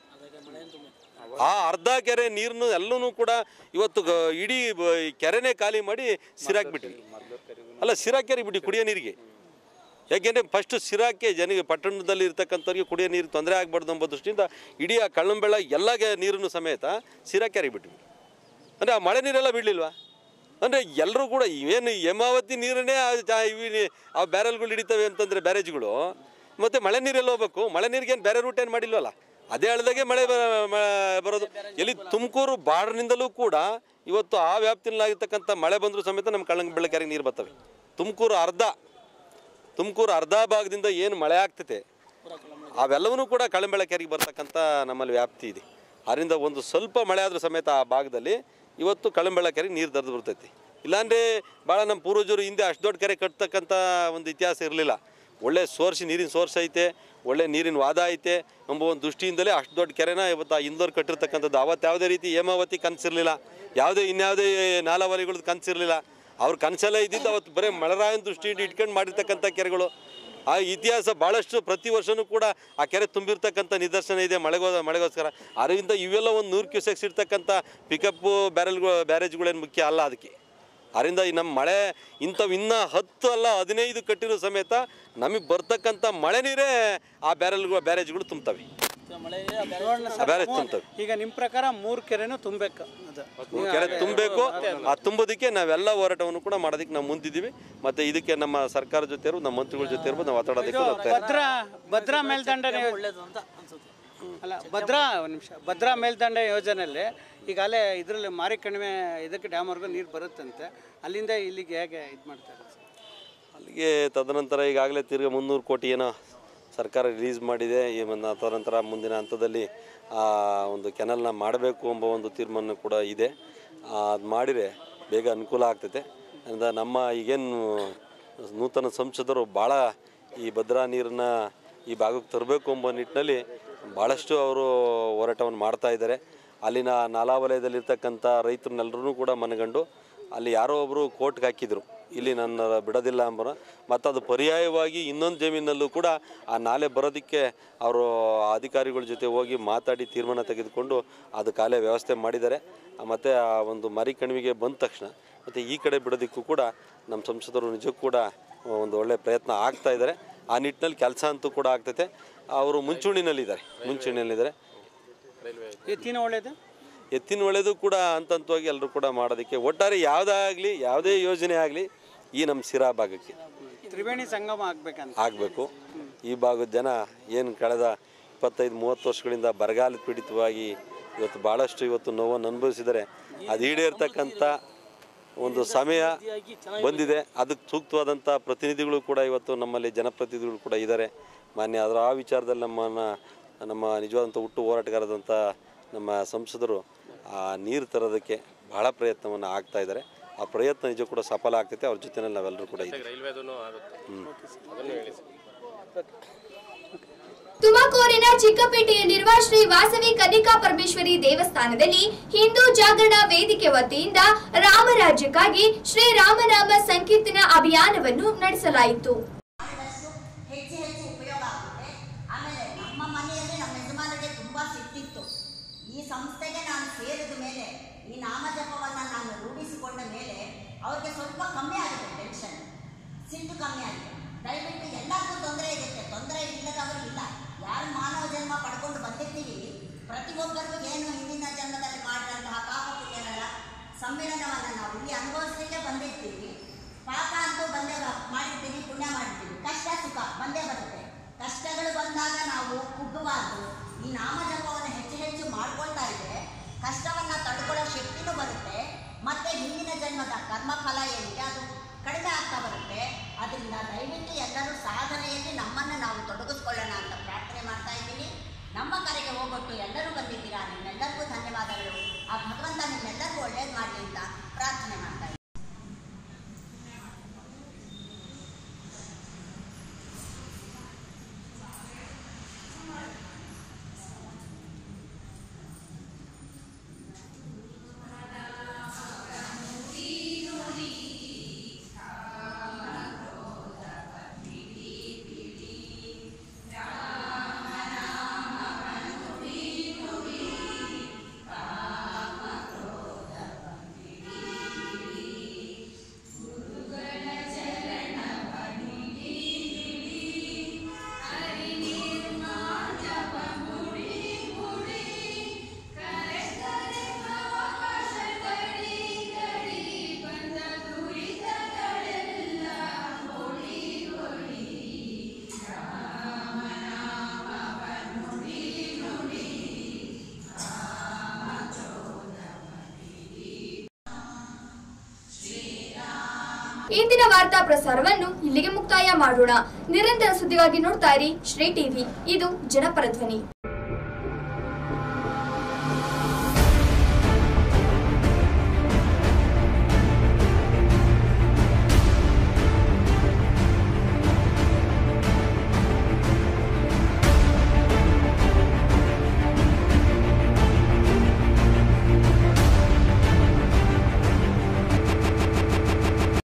ಆ ಅರ್ಧ ಕೆರೆ ನೀರನ್ನು ಎಲ್ಲನೂ ಕೂಡ ಇವತ್ತು ಗ- ಇಡೀ ಬ- ಈ ಕೆರೆನೇ ಖಾಲಿ ಮಾಡಿ ಸಿರಾಕ್ಬಿಟ್ವಿ ಅಲ್ಲ ಸಿರಾ ಕೆರೆ ಬಿಟ್ಟು ಕುಡಿಯೋ ನೀರಿಗೆ ಯಾಕೆಂದರೆ ಫಸ್ಟ್ ಸಿರಾಕ್ಕೆ ಜನಗೆ ಪಟ್ಟಣದಲ್ಲಿ ಇರ್ತಕ್ಕಂಥವ್ರಿಗೆ ಕುಡಿಯೋ ನೀರು ತೊಂದರೆ ಆಗಬಾರ್ದು ಎಂಬ ದೃಷ್ಟಿಯಿಂದ ಇಡೀ ಆ ಕಳ್ಳಂಬೆಳ ಎಲ್ಲ ಗೆ- ನೀರನ್ನು ಸಮೇತ ಸಿರಾ ಕೆರೆಗೆ ಬಿಟ್ವಿ ಅಂದರೆ ಆ ಮಳೆ ನೀರೆಲ್ಲ ಬಿಡಲಿಲ್ವಾ ಅಂದರೆ ಎಲ್ಲರೂ ಕೂಡ ಏನು ಹೇಮಾವತಿ ನೀರನ್ನೇ ಆ ಜಾ- ಇವಿ ನೀ- ಆ ಬ್ಯಾರಲ್ಗಳು ಹಿಡಿತವೆ ಅಂತಂದರೆ ಬ್ಯಾರೇಜ್ಗಳು ಮತ್ತು ಮಳೆ ನೀರೆಲ್ಲ ಹೋಗ್ಬೇಕು ಮಳೆ ನೀರಿಗೆ ಏನು ಬೇರೆ ರೂಟ್ ಏನು ಮಾಡಿಲ್ವಲ್ಲ ಅದೇ ಹಳ್ಳದಾಗೆ ಮಳೆ ಬ- ಮ- ಬರೋದು ಎಲ್ಲಿ ತುಮಕೂರು ಬಾರ್ಡ್ನಿಂದಲೂ ಕೂಡ ಇವತ್ತು ಆ ವ್ಯಾಪ್ತಿನಲ್ಲಾಗಿರ್ತಕ್ಕಂಥ ಮಳೆ ಬಂದರೂ ಸಮೇತ ನಮ್ಮ ಕಳ್ಳಂಗ ಬೆಳಕೆರೆಗೆ ನೀರು ಬರ್ತವೆ ತುಮಕೂರು ಅರ್ಧ ತುಮಕೂರು ಅರ್ಧ ಭಾಗದಿಂದ ಏನು ಮಳೆ ಆಗ್ತೈತೆ ಅವೆಲ್ಲವೂ ಕೂಡ ಕಳಂಬೆಳಕೆರೆಗೆ ಬರ್ತಕ್ಕಂಥ ನಮ್ಮಲ್ಲಿ ವ್ಯಾಪ್ತಿ ಇದೆ ಅದರಿಂದ ಒಂದು ಸ್ವಲ್ಪ ಮಳೆ ಆದರೂ ಸಮೇತ ಆ ಭಾಗದಲ್ಲಿ ಇವತ್ತು ಕಳಂಬೆಳಕೆರೆಗೆ ನೀರು ದರ್ದು ಬರ್ತೈತಿ ಇಲ್ಲಾಂದರೆ ಭಾಳ ನಮ್ಮ ಪೂರ್ವಜರು ಹಿಂದೆ ಅಷ್ಟು ದೊಡ್ಡ ಕೆರೆ ಕಟ್ತಕ್ಕಂಥ ಒಂದು ಇತಿಹಾಸ ಇರಲಿಲ್ಲ ಒಳ್ಳೆ ಸೋರ್ಸ್ ನೀರಿನ ಸೋರ್ಸ್ ಐತೆ ಒಳ್ಳೆ ನೀರಿನ ವಾದ ಐತೆ ಎಂಬ ಒಂದು ದೃಷ್ಟಿಯಿಂದಲೇ ಅಷ್ಟು ದೊಡ್ಡ ಕೆರೆನ ಇವತ್ತು ಆ ಹಿಂದೋರು ಕಟ್ಟಿರ್ತಕ್ಕಂಥದ್ದು ಅವತ್ತು ಯಾವುದೇ ರೀತಿ ಹೇಮಾವತಿ ಕನಸಿರಲಿಲ್ಲ ಯಾವುದೇ ಇನ್ಯಾವುದೇ ನಾಲಾವಲಿಗಳದ್ದು ಕನಸಿರಲಿಲ್ಲ ಅವ್ರ ಕನಸೆಲ್ಲ ಇದ್ದಿದ್ದು ಅವತ್ತು ಬರೀ ಮಳೆರಾಯನ ದೃಷ್ಟಿಯಿಂದ ಇಟ್ಕೊಂಡು ಮಾಡಿರ್ತಕ್ಕಂಥ ಕೆರೆಗಳು ಆ ಇತಿಹಾಸ ಭಾಳಷ್ಟು ಪ್ರತಿ ವರ್ಷವೂ ಕೂಡ ಆ ಕೆರೆ ತುಂಬಿರ್ತಕ್ಕಂಥ ನಿದರ್ಶನ ಇದೆ ಮಳೆಗೋ ಮಳೆಗೋಸ್ಕರ ಅದರಿಂದ ಇವೆಲ್ಲ ಒಂದು ನೂರು ಕ್ಯೂಸೆಕ್ಸ್ ಇರ್ತಕ್ಕಂಥ ಪಿಕಪ್ಪು ಬ್ಯಾರೆಲ್ಗಳು ಬ್ಯಾರೇಜ್ಗಳೇನು ಮುಖ್ಯ ಅಲ್ಲ ಅದಕ್ಕೆ ಅದರಿಂದ ಈ ನಮ್ಮ ಮಳೆ ಇಂಥವು ಇನ್ನೂ ಹತ್ತು ಅಲ್ಲ ಹದಿನೈದು ಕಟ್ಟಿರೋ ಸಮೇತ ನಮಗೆ ಬರ್ತಕ್ಕಂಥ ಮಳೆ ನೀರೇ ಆ ಬ್ಯಾರೆಲ್ಗಳು ಬ್ಯಾರೇಜ್ಗಳು ತುಂಬ್ತವೆ ಆ ಬ್ಯಾರೇಜ್ ತುಂಬ್ತವೆ ಈಗ ನಿಮ್ಮ ಪ್ರಕಾರ ಮೂರು ಕೆರೆನೂ ತುಂಬಬೇಕು ಅದು ಕೆರೆ ತುಂಬಬೇಕು ಆ ತುಂಬೋದಕ್ಕೆ ನಾವೆಲ್ಲ ಹೋರಾಟವನ್ನು ಕೂಡ ಮಾಡೋದಕ್ಕೆ ನಾವು ಮುಂದಿದ್ದೀವಿ ಮತ್ತು ಇದಕ್ಕೆ ನಮ್ಮ ಸರ್ಕಾರ ಜೊತೆ ಇರ್ಬೋದು ನಮ್ಮ ಮಂತ್ರಿಗಳ ಜೊತೆ ಇರ್ಬೋದು ನಾವು ಮಾತಾಡೋದಕ್ಕೆ ನಾವು ತಯಾರಿ. ಭದ್ರಾ ಭದ್ರಾ ಮೇಲ್ದಂಡೆ ಅಲ್ಲ ಭದ್ರಾ ಒಂದು ನಿಮಿಷ ಭದ್ರಾ ಮೇಲ್ದಂಡೆ ಯೋಜನೆಯಲ್ಲಿ ಈಗಾಗಲೇ ಇದರಲ್ಲಿ ಮಾರಿ ಕಣಿವೆ ಇದಕ್ಕೆ ಡ್ಯಾಮ್ವರೆಗೂ ನೀರು ಬರುತ್ತಂತೆ ಅಲ್ಲಿಂದ ಇಲ್ಲಿಗೆ ಹೇಗೆ ಇದು ಮಾಡ್ತಾರೆ ಅಲ್ಲಿಗೆ ತದನಂತರ ಈಗಾಗಲೇ ತಿರ್ಗಿ ಮುನ್ನೂರು ಕೋಟಿ ಏನೋ ಸರ್ಕಾರ ರಿಲೀಸ್ ಮಾಡಿದೆ ಈ ಒಂದು ತದನಂತರ ಮುಂದಿನ ಹಂತದಲ್ಲಿ ಆ ಒಂದು ಕೆನಲ್ನ ಮಾಡಬೇಕು ಎಂಬ ಒಂದು ತೀರ್ಮಾನ ಕೂಡ ಇದೆ ಅದು ಮಾಡಿದರೆ ಬೇಗ ಅನುಕೂಲ ಆಗ್ತೈತೆ ಅದರಿಂದ ನಮ್ಮ ಈಗೇನು ನೂತನ ಸಂಸದರು ಭಾಳ ಈ ಭದ್ರಾ ನೀರನ್ನ ಈ ಭಾಗಕ್ಕೆ ತರಬೇಕು ಎಂಬ ನಿಟ್ಟಿನಲ್ಲಿ ಭಾಳಷ್ಟು ಅವರು ಹೋರಾಟವನ್ನು ಮಾಡ್ತಾ ಇದ್ದಾರೆ ಅಲ್ಲಿನ ನಾಲಾ ವಲಯದಲ್ಲಿರ್ತಕ್ಕಂಥ ರೈತರನ್ನೆಲ್ಲರೂ ಕೂಡ ಮನಗಂಡು ಅಲ್ಲಿ ಯಾರೋ ಒಬ್ಬರು ಕೋರ್ಟ್ಗೆ ಹಾಕಿದ್ರು ಇಲ್ಲಿ ನನ್ನ ಬಿಡೋದಿಲ್ಲ ಅಂಬರ ಮತ್ತು ಅದು ಪರ್ಯಾಯವಾಗಿ ಇನ್ನೊಂದು ಜಮೀನಲ್ಲೂ ಕೂಡ ಆ ನಾಲೆ ಬರೋದಕ್ಕೆ ಅವರು ಅಧಿಕಾರಿಗಳ ಜೊತೆ ಹೋಗಿ ಮಾತಾಡಿ ತೀರ್ಮಾನ ತೆಗೆದುಕೊಂಡು ಅದು ಕಾಲೇ ವ್ಯವಸ್ಥೆ ಮಾಡಿದ್ದಾರೆ ಮತ್ತು ಆ ಒಂದು ಮರಿ ಕಣಿವೆಗೆ ಬಂದ ತಕ್ಷಣ ಮತ್ತು ಈ ಕಡೆ ಬಿಡೋದಕ್ಕೂ ಕೂಡ ನಮ್ಮ ಸಂಸದರು ನಿಜಕ್ಕೂ ಕೂಡ ಒಂದು ಒಳ್ಳೆಯ ಪ್ರಯತ್ನ ಆಗ್ತಾ ಇದ್ದಾರೆ ಆ ನಿಟ್ಟಿನಲ್ಲಿ ಕೆಲಸ ಅಂತೂ ಕೂಡ ಆಗ್ತೈತೆ ಅವರು ಮುಂಚೂಣಿನಲ್ಲಿದ್ದಾರೆ ಮುಂಚೂಣಿನಲ್ಲಿದ್ದಾರೆ ಎತ್ತಿನ ಒಳ್ಳೇದು ಎತ್ತಿನ ಒಳ್ಳೆಯದು ಕೂಡ ಹಂತ ಹಂತವಾಗಿ ಎಲ್ಲರೂ ಕೂಡ ಮಾಡೋದಕ್ಕೆ ಒಟ್ಟಾರೆ ಯಾವುದಾಗಲಿ ಯಾವುದೇ ಯೋಜನೆ ಆಗಲಿ ಈ ನಮ್ಮ ಸಿರಾ ಭಾಗಕ್ಕೆ ತ್ರಿವೇಣಿ ಸಂಗಮ ಆಗ್ಬೇಕಂತ ಆಗಬೇಕು ಈ ಭಾಗದ ಜನ ಏನು ಕಳೆದ ಇಪ್ಪತ್ತೈದು ಮೂವತ್ತು ವರ್ಷಗಳಿಂದ ಬರಗಾಲ ಪೀಡಿತವಾಗಿ ಇವತ್ತು ಭಾಳಷ್ಟು ಇವತ್ತು ನೋವನ್ನು ಅನುಭವಿಸಿದರೆ ಅದು ಈಡೇರ್ತಕ್ಕಂಥ ಒಂದು ಸಮಯ ಬಂದಿದೆ ಅದಕ್ಕೆ ಸೂಕ್ತವಾದಂಥ ಪ್ರತಿನಿಧಿಗಳು ಕೂಡ ಇವತ್ತು ನಮ್ಮಲ್ಲಿ ಜನಪ್ರತಿನಿಧಿಗಳು ಕೂಡ ಇದ್ದಾರೆ ಮಾನ್ಯ ಅದರ ಆ ವಿಚಾರದಲ್ಲಿ ನಮ್ಮನ್ನು ನಮ್ಮ ನಿಜವಾದಂಥ ಹುಟ್ಟು ಹೋರಾಟಗಾರದಂಥ ನಮ್ಮ ಸಂಸದರು ಆ ನೀರು ತರೋದಕ್ಕೆ ಬಹಳ ಪ್ರಯತ್ನವನ್ನು ಆಗ್ತಾ ಇದ್ದಾರೆ ಆ ಪ್ರಯತ್ನ ನಿಜ ಕೂಡ ಸಫಲ ಆಗ್ತೈತೆ ಅವ್ರ ಜೊತೆನಲ್ಲಿ ನಾವೆಲ್ಲರೂ ಕೂಡ ಇದ್ದೀವಿ ತುಮಕೂರಿನ ಚಿಕ್ಕಪೇಟೆಯಲ್ಲಿರುವ ಶ್ರೀ ವಾಸವಿ ಕನ್ನಿಕಾ ಪರಮೇಶ್ವರಿ ದೇವಸ್ಥಾನದಲ್ಲಿ ಹಿಂದೂ ಜಾಗರಣ ವೇದಿಕೆ ವತಿಯಿಂದ ರಾಮರಾಜ್ಯಕ್ಕಾಗಿ ಶ್ರೀ ರಾಮನಾಮ ಸಂಕೀರ್ತನ ಅಭಿಯಾನವನ್ನು ನಡೆಸಲಾಯಿತು ಮಾಡಿದಷ್ಟು ಹೆಚ್ಚು ಹೆಚ್ಚು ಉಪಯೋಗ ಆಗುತ್ತೆ ಆಮೇಲೆ ನಮ್ಮ ಮನೆಯಲ್ಲಿ ನಮ್ಮ ಯಜಮಾನರಿಗೆ ತುಂಬ ಸಿಟ್ಟಿತ್ತು ಈ ಸಂಸ್ಥೆಗೆ ನಾನು ಸೇರಿದ ಮೇಲೆ ಈ ನಾಮಜಪವನ್ನು ನಾನು ರೂಢಿಸಿಕೊಂಡ ಮೇಲೆ ಅವ್ರಿಗೆ ಸ್ವಲ್ಪ ಕಮ್ಮಿ ಆಗಿದೆ ಟೆನ್ಷನ್ ಸಿಟ್ಟು ಕಮ್ಮಿ ಆಗಿದೆ ದಯವಿಟ್ಟು ಎಲ್ಲರಿಗೂ ತೊಂದರೆ ಇರುತ್ತೆ ತೊಂದರೆ ಇಲ್ಲದವರು ಇಲ್ಲ ಯಾರು ಮಾನವ ಜನ್ಮ ಪಡ್ಕೊಂಡು ಬಂದಿರ್ತೀವಿ ಪ್ರತಿಯೊಬ್ಬರಿಗೂ ಏನು ಹಿಂದಿನ ಜನ್ಮದಲ್ಲಿ ಮಾಡಿದಂತಹ ಪಾಪ ಪುಣ್ಯಗಳ ಸಮ್ಮಿಲನವನ್ನು ನಾವು ಇಲ್ಲಿ ಅನುಭವಿಸಲಿಕ್ಕೆ ಬಂದಿರ್ತೀವಿ ಪಾಪ ಅಂತೂ ಬಂದೇ ಬ- ಮಾಡಿರ್ತೀವಿ ಪುಣ್ಯ ಮಾಡಿರ್ತೀವಿ ಕಷ್ಟ ಸುಖ ಬಂದೇ ಬರುತ್ತೆ ಕಷ್ಟಗಳು ಬಂದಾಗ ನಾವು ಕುಗ್ಗಬಾರ್ದು ಈ ನಾಮಜಪವನ್ನು ಹೆಚ್ಚು ಹೆಚ್ಚು ಮಾಡ್ಕೊಳ್ತಾ ಇದ್ರೆ ಕಷ್ಟವನ್ನ ತಡ್ಕೊಳ್ಳೋ ಶಕ್ತಿನೂ ಬರುತ್ತೆ ಮತ್ತೆ ಹಿಂದಿನ ಜನ್ಮದ ಕರ್ಮಫಲ ಏನಿದೆ ಅದು ಕಡಿಮೆ ಆಗ್ತಾ ಬರುತ್ತೆ ಅದರಿಂದ ದಯವಿಟ್ಟು ಎಲ್ಲರೂ ಸಾಧನೆಯಲ್ಲಿ ನಮ್ಮನ್ನು ನಾವು ತೊಡಗಿಸ್ಕೊಳ್ಳೋಣ ಅಂತ ಪ್ರಾರ್ಥನೆ ಮಾಡ್ತಾ ಇದ್ದೀನಿ ನಮ್ಮ ಕರೆಗೆ ಹೋಗೊಟ್ಟು ಎಲ್ಲರೂ ಬಂದಿದ್ದೀರಾ ನಿಮ್ಮೆಲ್ಲರಿಗೂ ಧನ್ಯವಾದಗಳು ಆ ಭಗವಂತ ನಿಮ್ಮೆಲ್ಲರಿಗೂ ಒಳ್ಳೇದು ಮಾಡಲಿ ಅಂತ ಪ್ರಾರ್ಥನೆ ಮಾಡ್ತಾ ಇದ್ದೀನಿ ಿ ಇಂದಿನ ವಾರ್ತಾ ಪ್ರಸಾರವನ್ನು ಇಲ್ಲಿಗೆ ಮುಕ್ತಾಯ ಮಾಡೋಣ ನಿರಂತರ ಸುದ್ದಿಗಾಗಿ ನೋಡ್ತಾ ಇರಿ ಶ್ರೀ ಟಿವಿ ಇದು ಜನಪರ ಧ್ವನಿ